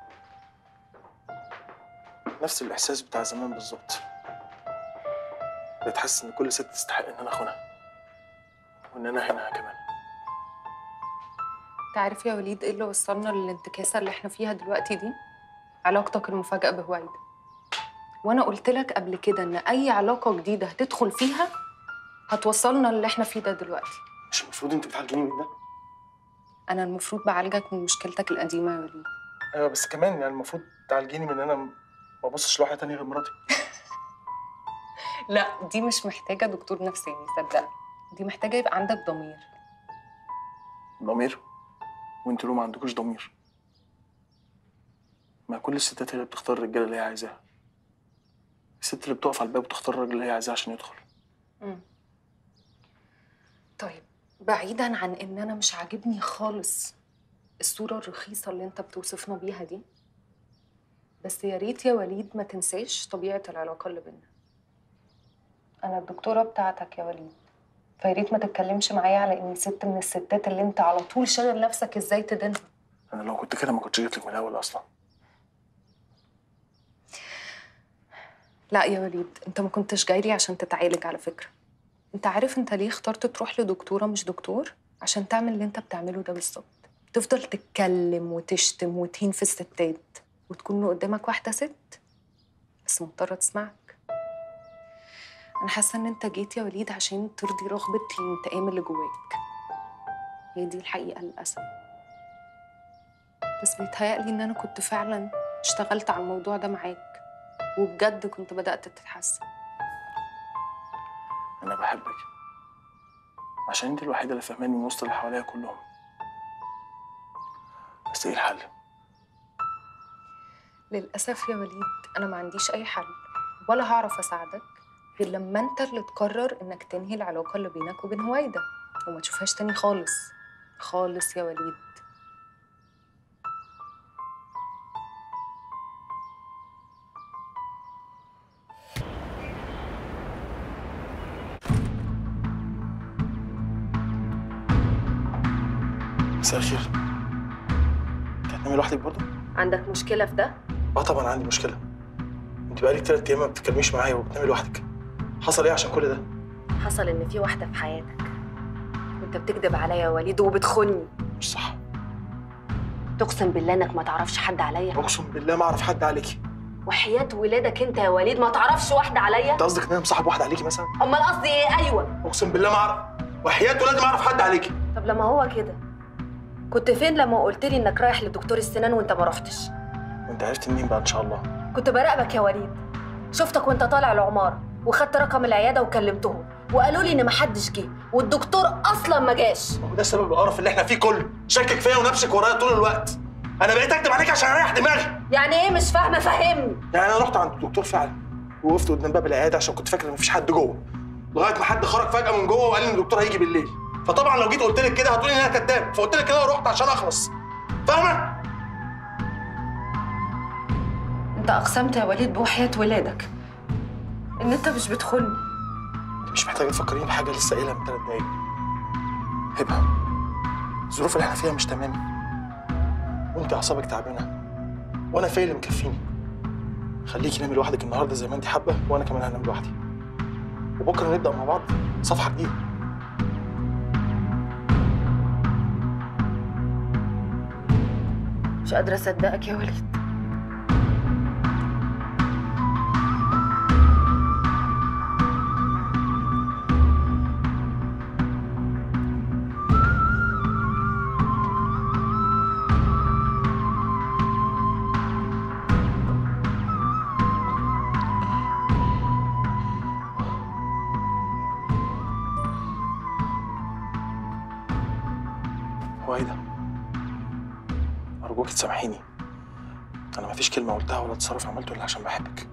نفس الاحساس بتاع زمان بالظبط بقيت حاسس ان كل ست تستحق ان انا اخونها وان انا هنا كمان تعرف يا وليد ايه اللي وصلنا للانتكاسه اللي احنا فيها دلوقتي دي علاقتك المفاجاه بهويدا وانا قلت لك قبل كده ان اي علاقه جديده هتدخل فيها هتوصلنا للي احنا فيه ده دلوقتي مش المفروض انت بتعالجيني من ده انا المفروض بعالجك من مشكلتك القديمه يا وليد ايوه بس كمان يعني المفروض تعالجيني من ان انا ما ابصش لواحده تانية غير مراتي لا دي مش محتاجه دكتور نفساني صدقني دي محتاجه يبقى عندك ضمير ضمير وانتوا لو ما عندكوش ضمير ما كل الستات هي اللي بتختار الرجاله اللي هي عايزاها الست اللي بتقف على الباب وتختار الراجل اللي هي عايزاه عشان يدخل مم. طيب بعيدا عن ان انا مش عاجبني خالص الصوره الرخيصه اللي انت بتوصفنا بيها دي بس يا ريت يا وليد ما تنساش طبيعه العلاقه اللي بينا انا الدكتوره بتاعتك يا وليد فيا ريت ما تتكلمش معايا على اني ست من الستات اللي انت على طول شاغل نفسك ازاي تدينها انا لو كنت كده ما كنتش جيت لك من الاول اصلا لا يا وليد انت ما كنتش جاي لي عشان تتعالج على فكره انت عارف انت ليه اخترت تروح لدكتوره مش دكتور عشان تعمل اللي انت بتعمله ده بالظبط تفضل تتكلم وتشتم وتهين في الستات وتكون قدامك واحده ست بس مضطره تسمعك انا حاسه ان انت جيت يا وليد عشان ترضي رغبه الانتقام اللي جواك هي دي الحقيقه للاسف بس بيتهيألي ان انا كنت فعلا اشتغلت على الموضوع ده معاك وبجد كنت بدأت تتحسن انا بحبك عشان انت الوحيده اللي فاهماني من وسط اللي حواليا كلهم بس ايه الحل للأسف يا وليد أنا ما عنديش أي حل ولا هعرف أساعدك غير لما أنت اللي تقرر إنك تنهي العلاقة اللي بينك وبين هويدا وما تشوفهاش تاني خالص خالص يا وليد مساء الخير انت هتنامي لوحدك برضه؟ عندك مشكله في ده اه طبعا عندي مشكله انت بقالك تلات ايام ما بتتكلميش معايا وبتنامي لوحدك حصل ايه عشان كل ده؟ حصل ان في واحده في حياتك وانت بتكذب عليا يا وليد وبتخوني مش صح تقسم بالله انك ما تعرفش حد عليا اقسم بالله ما اعرف حد عليكي وحياة ولادك انت يا وليد ما تعرفش واحده عليا انت قصدك ان انا مصاحب واحده عليكي مثلا؟ امال قصدي ايه ايوه اقسم بالله ما اعرف وحياة ولادي ما اعرف حد عليكي طب لما هو كده كنت فين لما قلت لي انك رايح لدكتور السنان وانت ما رحتش وانت عرفت منين بقى ان شاء الله؟ كنت براقبك يا وليد شفتك وانت طالع العماره وخدت رقم العياده وكلمتهم وقالوا لي ان محدش جه والدكتور اصلا ما جاش وده سبب القرف اللي احنا فيه كله شكك فيا ونفسك ورايا طول الوقت انا بقيت اكتب عليك عشان اريح دماغي يعني ايه مش فاهمه فهمني يعني انا رحت عند الدكتور فعلا ووقفت قدام باب العياده عشان كنت فاكر ان مفيش حد جوه لغايه ما حد خرج فجاه من جوه وقال لي ان الدكتور هيجي بالليل فطبعا لو جيت قلت لك كده هتقولي ان انا كذاب فقلت لك كده ورحت عشان اخلص فاهمه انت اقسمت يا وليد بوحياة ولادك ان انت مش بتخوني انت مش محتاجه تفكريني بحاجه لسه قايلها من ثلاث دقايق هبه الظروف اللي احنا فيها مش تمام وانت اعصابك تعبانه وانا فيا اللي مكفيني خليكي نامي لوحدك النهارده زي ما انت حابه وانا كمان هنام لوحدي وبكره نبدا مع بعض صفحه جديده مش قادره اصدقك يا وليد هويدا أرجوك تسامحيني أنا مفيش كلمة قلتها ولا تصرف عملته إلا عشان بحبك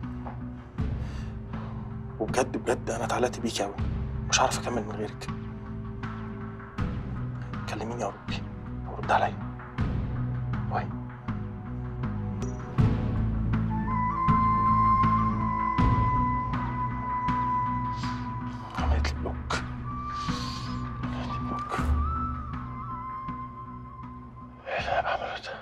وبجد بجد أنا اتعلقت بيكي أوي مش عارف أكمل من غيرك كلميني أرجوكي ورد عليا باي عملت لي بلوك عملت لي بلوك احمد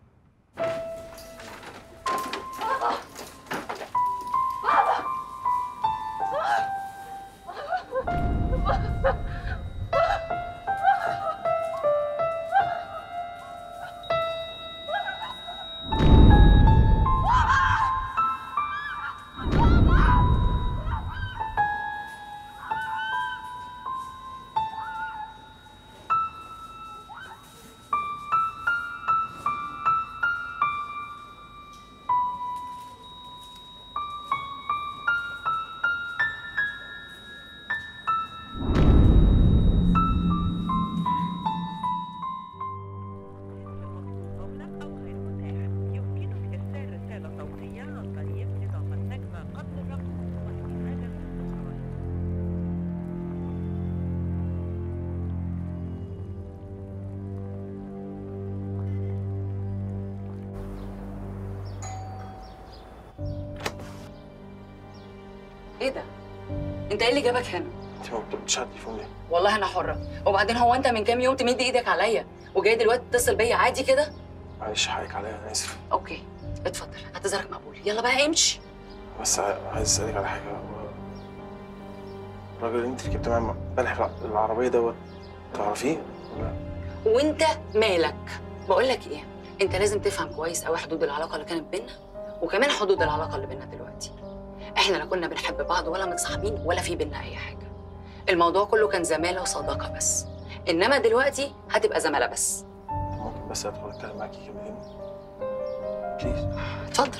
ايه ده انت ايه اللي جابك هنا انت ما بتردش على التليفون ليه؟ والله انا حره وبعدين هو انت من كام يوم تمد ايدك عليا وجاي دلوقتي تتصل بيا عادي كده معلش حقك عليا انا اسف اوكي اتفضل اعتذارك مقبول يلا بقى امشي بس ع- عايز اسالك على حاجه هو الراجل اللي انت ركبت معاه امبارح الع- العربيه دوت تعرفيه؟ ولا وانت مالك بقول لك ايه انت لازم تفهم كويس قوي حدود العلاقه اللي كانت بينا وكمان حدود العلاقه اللي بينا دلوقتي احنا لا كنا بنحب بعض ولا متصاحبين ولا في بينا اي حاجه الموضوع كله كان زماله وصداقه بس انما دلوقتي هتبقى زماله بس ممكن بس ادخل اتكلم معاكي كلمتين بليز اتفضل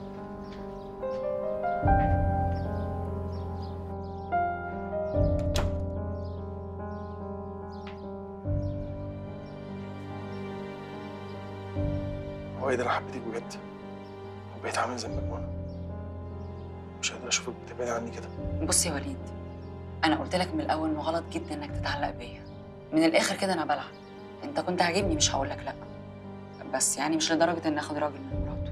هو ايه ده انا حبيتك بجد وبقيت عامل زي المجنونه مش قادر اشوفك بتبعدي عني كده بص يا وليد انا قلت لك من الاول انه غلط جدا انك تتعلق بيا من الاخر كده انا بلعب انت كنت عاجبني مش هقول لك لا بس يعني مش لدرجه ان اخد راجل من مراته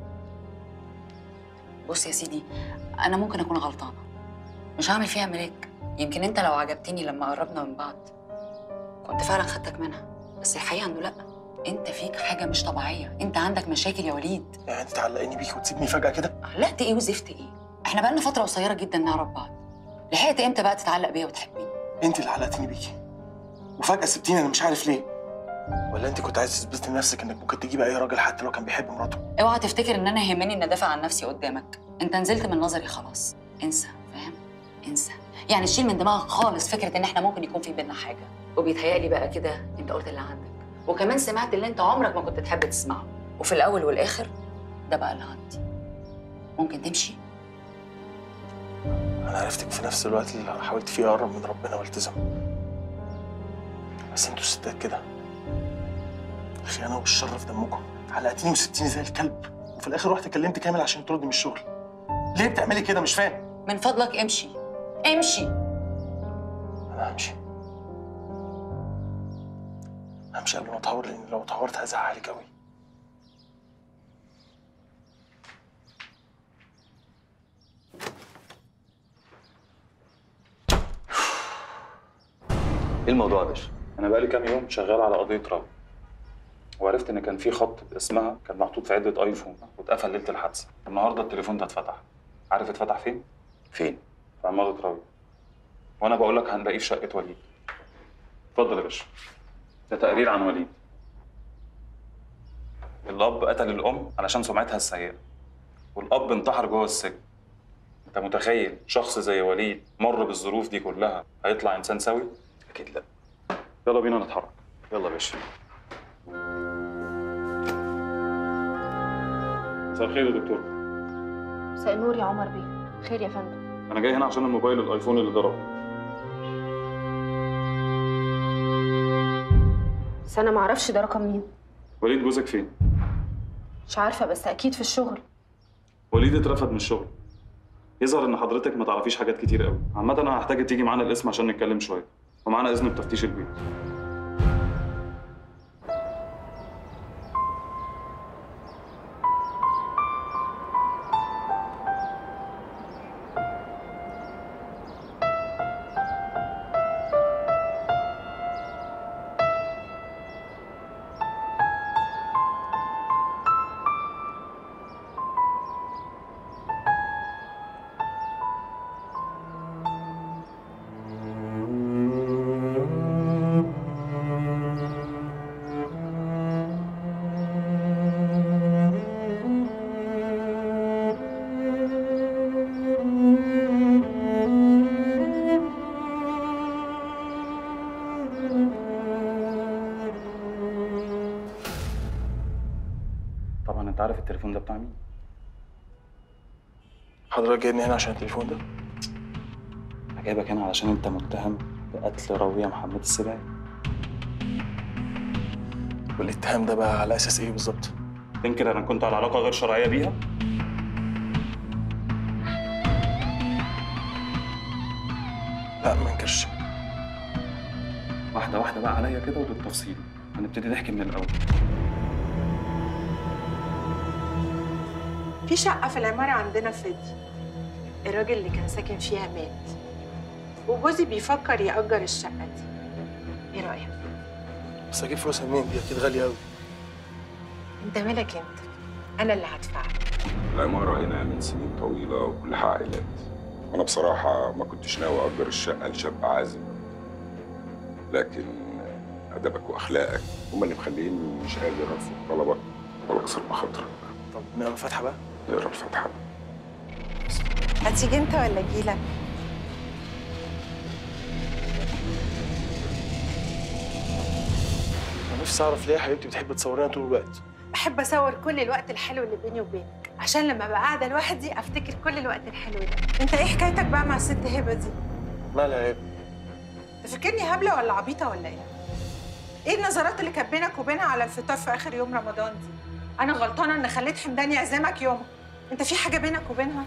بص يا سيدي انا ممكن اكون غلطانه مش هعمل فيها ملاك يمكن انت لو عجبتني لما قربنا من بعض كنت فعلا خدتك منها بس الحقيقه انه لا انت فيك حاجه مش طبيعيه انت عندك مشاكل يا وليد يعني انت تعلقيني بيكي وتسيبني فجاه كده علقت ايه وزفت ايه احنا بقالنا فتره قصيره جدا نعرف بعض لحقت امتى بقى تتعلق بيا وتحبني انت اللي علقتيني بيكي وفجاه سبتيني انا مش عارف ليه ولا انت كنت عايز تثبتي لنفسك انك ممكن تجيبي اي راجل حتى لو كان بيحب مراته اوعى تفتكر ان انا يهمني ان ادافع عن نفسي قدامك انت نزلت من نظري خلاص انسى فاهم انسى يعني شيل من دماغك خالص فكره ان احنا ممكن يكون في بينا حاجه وبيتهيألي بقى كده انت قلت اللي عندك وكمان سمعت اللي انت عمرك ما كنت تحب تسمعه وفي الاول والاخر ده بقى اللي عندي ممكن تمشي انا عرفتك في نفس الوقت اللي حاولت فيه اقرب من ربنا والتزم بس انتوا ستات كده الخيانه والشر في دمكم علقتيني وسبتيني زي الكلب وفي الاخر رحت كلمت كامل عشان تردي من الشغل ليه بتعملي كده مش فاهم من فضلك امشي امشي انا همشي همشي قبل ما اتهور لان لو اتهورت هزعلك قوي ايه الموضوع يا باشا؟ انا بقالي كام يوم شغال على قضيه راوي وعرفت ان كان في خط باسمها كان محطوط في عده ايفون واتقفل ليله الحادثه النهارده التليفون ده اتفتح عارف اتفتح فين فين في عماره راوي وانا بقول لك هنلاقيه في شقه وليد اتفضل يا باشا ده تقرير عن وليد الاب قتل الام علشان سمعتها السيئه والاب انتحر جوه السجن انت متخيل شخص زي وليد مر بالظروف دي كلها هيطلع انسان سوي اكيد لا يلا بينا نتحرك يلا يا باشا مساء الخير يا دكتور مساء النور يا عمر بيه خير يا فندم انا جاي هنا عشان الموبايل الايفون اللي ضرب بس انا معرفش ده رقم مين وليد جوزك فين مش عارفه بس اكيد في الشغل وليد اترفد من الشغل يظهر ان حضرتك ما تعرفيش حاجات كتير قوي عامه انا هحتاج تيجي معانا القسم عشان نتكلم شويه ومعانا اذن بتفتيش البيت انت عارف التليفون ده بتاع مين حضرتك جايبني هنا عشان التليفون ده انا جايبك هنا علشان انت متهم بقتل راوية محمد السباعي والاتهام ده بقى على اساس ايه بالظبط تنكر انا كنت على علاقة غير شرعية بيها لا ما انكرش واحدة واحدة بقى عليا كده وبالتفصيل هنبتدي نحكي من الأول في شقة في العمارة عندنا فاضي الراجل اللي كان ساكن فيها مات وجوزي بيفكر يأجر الشقة دي ايه رأيك؟ بس اجيب فلوسها منين دي اكيد غاليه قوي انت مالك انت انا اللي هدفع العمارة هنا من سنين طويلة وكلها عائلات وأنا بصراحة ما كنتش ناوي أجر الشقة لشاب عازب لكن أدبك وأخلاقك هما اللي مخليني مش قادر أرفض طلبك ولا أكسر بخاطرك طب نقرا الفاتحه بقى اقرا الفاتحة هتيجي انت ولا اجيلك؟ انا نفسي اعرف ليه يا حبيبتي بتحب تصورينا طول الوقت بحب اصور كل الوقت الحلو اللي بيني وبينك عشان لما ابقى قاعده لوحدي افتكر كل الوقت الحلو ده انت ايه حكايتك بقى مع الست هبه دي مالها يا ابني تفكرني هبله ولا عبيطه ولا ايه ايه النظرات اللي كانت بينك وبينها على الفطار في اخر يوم رمضان دي انا غلطانه ان خليت حمدان يعزمك يوم انت في حاجه بينك وبينها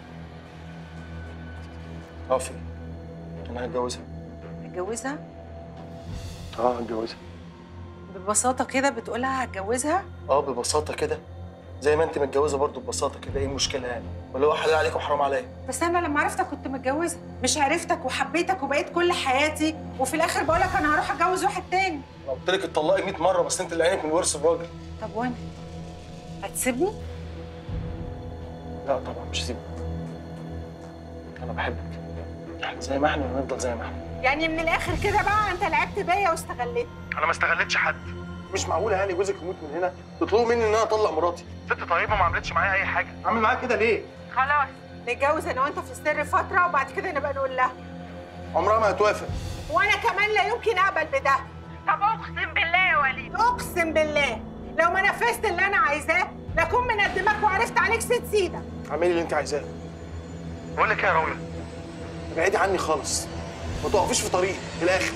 اه في انا هتجوزها هتجوزها اه هتجوزها ببساطه كده بتقولها هتجوزها اه ببساطه كده زي ما انت متجوزه برضو ببساطه كده ايه المشكله يعني ولا هو حلال عليك وحرام عليا بس انا لما عرفتك كنت متجوزه مش عرفتك وحبيتك وبقيت كل حياتي وفي الاخر بقولك انا هروح اتجوز واحد تاني انا قلت لك اتطلقي 100 مره بس انت اللي عينك من ورث الراجل طب وانا هتسيبني لا طبعا مش هسيبك انا بحبك احنا زي ما احنا ونفضل زي ما احنا يعني من الاخر كده بقى انت لعبت بيا واستغليت انا ما استغلتش حد مش معقوله يعني جوزك يموت من هنا تطلبوا مني ان انا اطلق مراتي ست طيبه ما عملتش معايا اي حاجه اعمل معاها كده ليه خلاص نتجوز انا وانت في السر فتره وبعد كده نبقى نقول لها عمرها ما هتوافق وانا كمان لا يمكن اقبل بده طب اقسم بالله يا وليد اقسم بالله لو ما نفذت اللي انا عايزاه لاكون مندمك وعرفت عليك ست سيده اعملي اللي انت عايزاه بقول لك ايه يا راويه ابعدي عني خالص ما تقفيش في طريقي في الاخر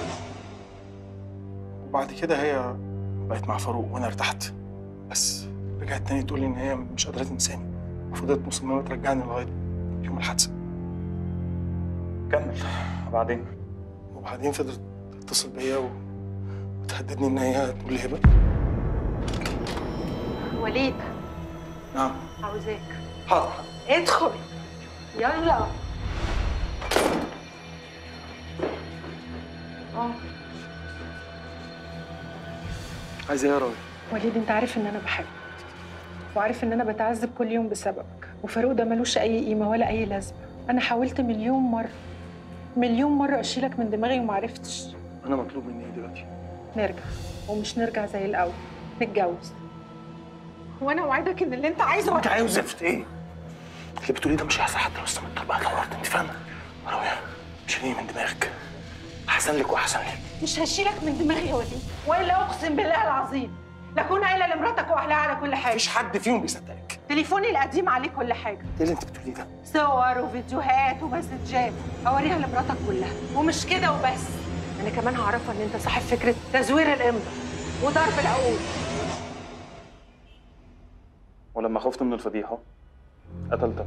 وبعد كده هي بقت مع فاروق وانا ارتحت بس رجعت تاني تقول لي ان هي مش قادره تنساني وفضلت مصممه ترجعني لغايه يوم الحادثه كمل وبعدين وبعدين فضلت تتصل بيا و- وتهددني ان هي تقول لي هبه وليد نعم عاوزاك حاضر ادخل يلا اه عايزه ايه يا راويه وليد انت عارف ان انا بحبك وعارف ان انا بتعذب كل يوم بسببك وفاروق ده ملوش اي قيمه ولا اي لازمه انا حاولت مليون مره مليون مره اشيلك من دماغي ومعرفتش انا مطلوب مني ايه دلوقتي نرجع ومش نرجع زي الاول نتجوز وانا اوعدك ان اللي انت عايزه انت عايز زفت ايه اللي بتقوليه ده مش هيحصل حتى لو استمرت بقى دورت انت فاهمه راويه شيليه من دماغك احسن لك واحسن لي مش هشيلك من دماغي يا وليد والا اقسم بالله العظيم لاكون قايله لمراتك واهلها على كل حاجه مفيش حد فيهم بيصدقك تليفوني القديم عليه كل حاجه ايه اللي انت بتقوليه ده صور وفيديوهات ومسجات اوريها لمراتك كلها ومش كده وبس انا كمان هعرفها ان انت صاحب فكره تزوير الامضه وضرب العقول ولما خفت من الفضيحة قتلتك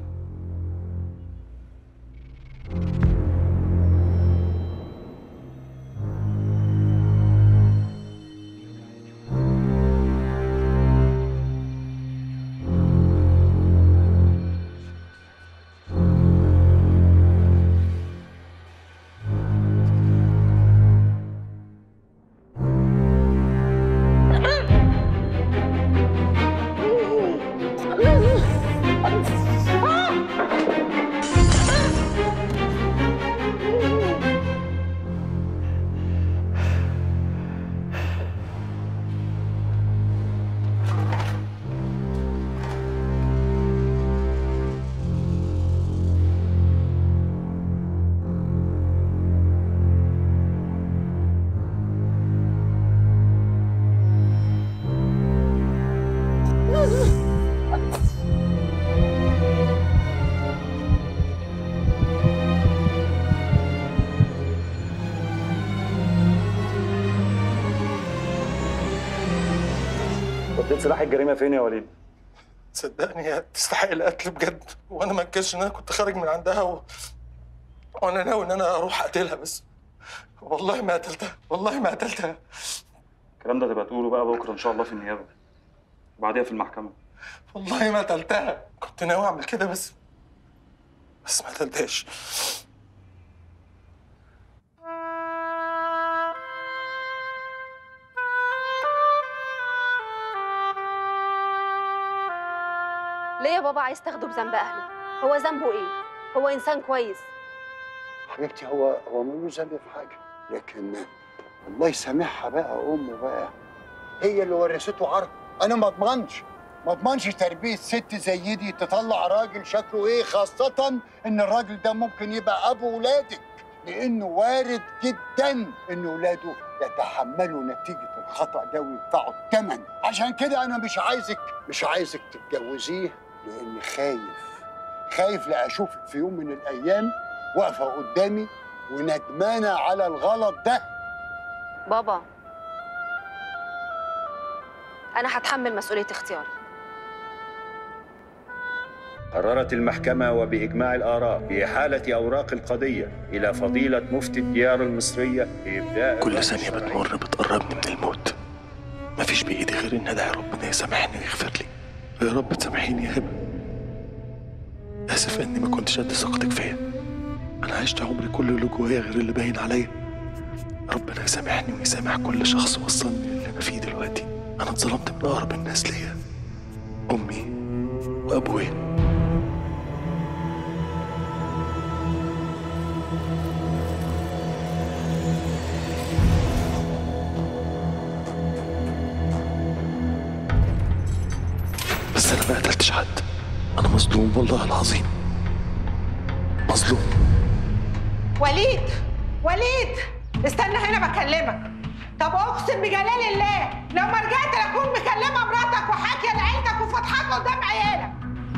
حطيت سلاح الجريمه فين يا وليد صدقني هي تستحق القتل بجد وانا ما انكرش ان انا كنت خارج من عندها و... وانا ناوي ان انا اروح اقتلها بس والله ما قتلتها والله ما قتلتها الكلام ده تبقى تقوله بقى بكره ان شاء الله في النيابه وبعديها في المحكمه والله ما قتلتها كنت ناوي اعمل كده بس بس ما قتلتهاش ليه يا بابا عايز تاخده بذنب اهله هو ذنبه ايه هو انسان كويس حبيبتي هو هو ملوش ذنب في حاجه لكن الله يسامحها بقى امه بقى هي اللي ورثته عرض انا ما اضمنش ما اضمنش تربيه ست زي دي تطلع راجل شكله ايه خاصه ان الراجل ده ممكن يبقى ابو ولادك لانه وارد جدا ان ولاده يتحملوا نتيجه الخطا ده ويدفعوا الثمن عشان كده انا مش عايزك مش عايزك تتجوزيه لاني خايف خايف لا اشوفك في يوم من الايام واقفه قدامي وندمانه على الغلط ده بابا انا هتحمل مسؤوليه اختياري قررت المحكمة وبإجماع الآراء بإحالة أوراق القضية إلى فضيلة مفتي الديار المصرية لإبداء كل ثانية بتمر بتقربني من الموت مفيش بإيدي غير إن أدعي ربنا يسامحني ويغفر لي يا رب تسامحيني يا هبة آسف إني ما كنتش قد ثقتك فيا أنا عشت عمري كله اللي جوايا غير اللي باين عليا ربنا يسامحني ويسامح كل شخص وصلني للي أنا فيه دلوقتي أنا اتظلمت من أقرب الناس ليا أمي وأبويا بس أنا ما قتلتش حد أنا مظلوم والله العظيم مظلوم وليد وليد استنى هنا بكلمك طب اقسم بجلال الله لو ما رجعت لاكون مكلمه مراتك وحاكيه لعيلتك وفضحاك قدام عيالك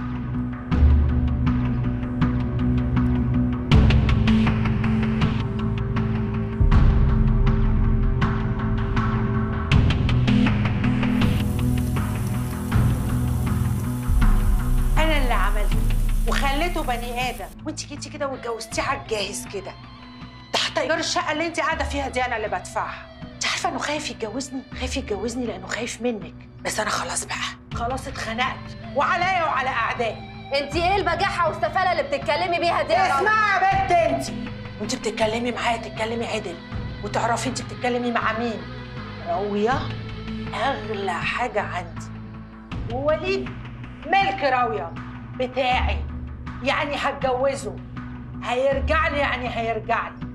انا اللي عملته وخليته بني ادم وانت جيتي كده واتجوزتيه على الجاهز كده ده حتى ايجار الشقه اللي انت قاعده فيها دي انا اللي بدفعها انت عارفه انه خايف يتجوزني خايف يتجوزني لانه خايف منك بس انا خلاص بقى خلاص اتخنقت وعليا وعلى اعدائي انت ايه البجاحه والسفاله اللي بتتكلمي بيها دي يا رنا؟ اسمعي يا بنت انت وانت بتتكلمي معايا تتكلمي عدل وتعرفي انت بتتكلمي مع مين راويه اغلى حاجه عندي ووليد ملك راويه بتاعي يعني هتجوزه هيرجع لي يعني هيرجع لي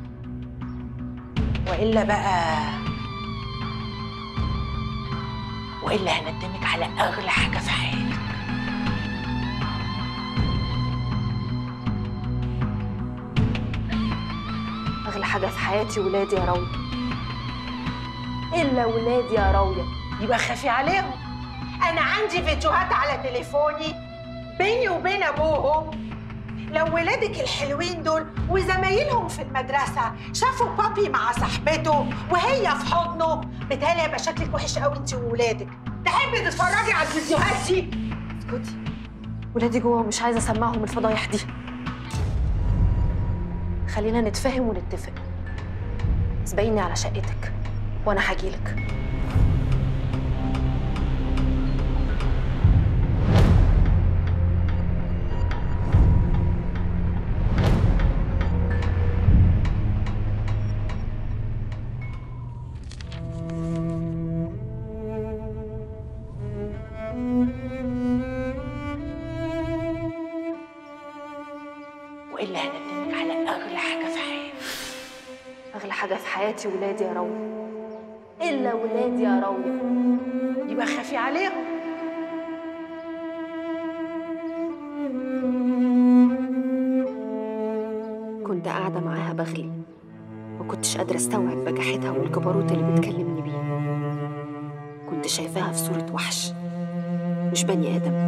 والا بقى والا هندمك على اغلى حاجه في حياتك اغلى حاجه في حياتي ولادي يا راويه الا ولادي يا راويه يبقى خافي عليهم انا عندي فيديوهات على تليفوني بيني وبين ابوهم لو ولادك الحلوين دول وزمايلهم في المدرسة شافوا بابي مع صاحبته وهي في حضنه بالتالي هيبقى شكلك وحش قوي انت وولادك تحبي تتفرجي على الفيديوهات دي اسكتي ولادي جوه ومش عايزه اسمعهم الفضايح دي خلينا نتفاهم ونتفق اسبقيني على شقتك وانا هجيلك والا هندمك على اغلى حاجه في حياتك اغلى حاجه في حياتي ولادي يا راويه الا ولادي يا راويه يبقى خافي عليهم كنت قاعده معاها بغلي ما كنتش قادره استوعب بجاحتها والجبروت اللي بتكلمني بيه كنت شايفاها في صوره وحش مش بني ادم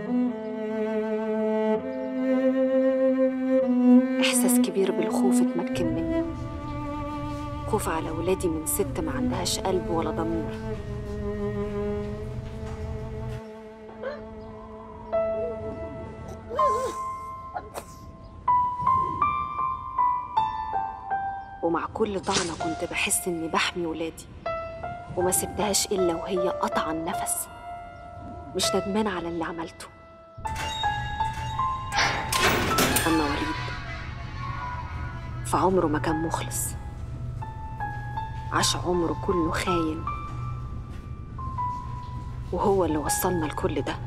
احساس كبير بالخوف اتمكن مني خوف على ولادي من ست ما عندهاش قلب ولا ضمير كل طعنة كنت بحس إني بحمي ولادي وما سبتهاش إلا وهي قطع النفس مش ندمان على اللي عملته أما وليد فعمره ما كان مخلص عاش عمره كله خاين وهو اللي وصلنا لكل ده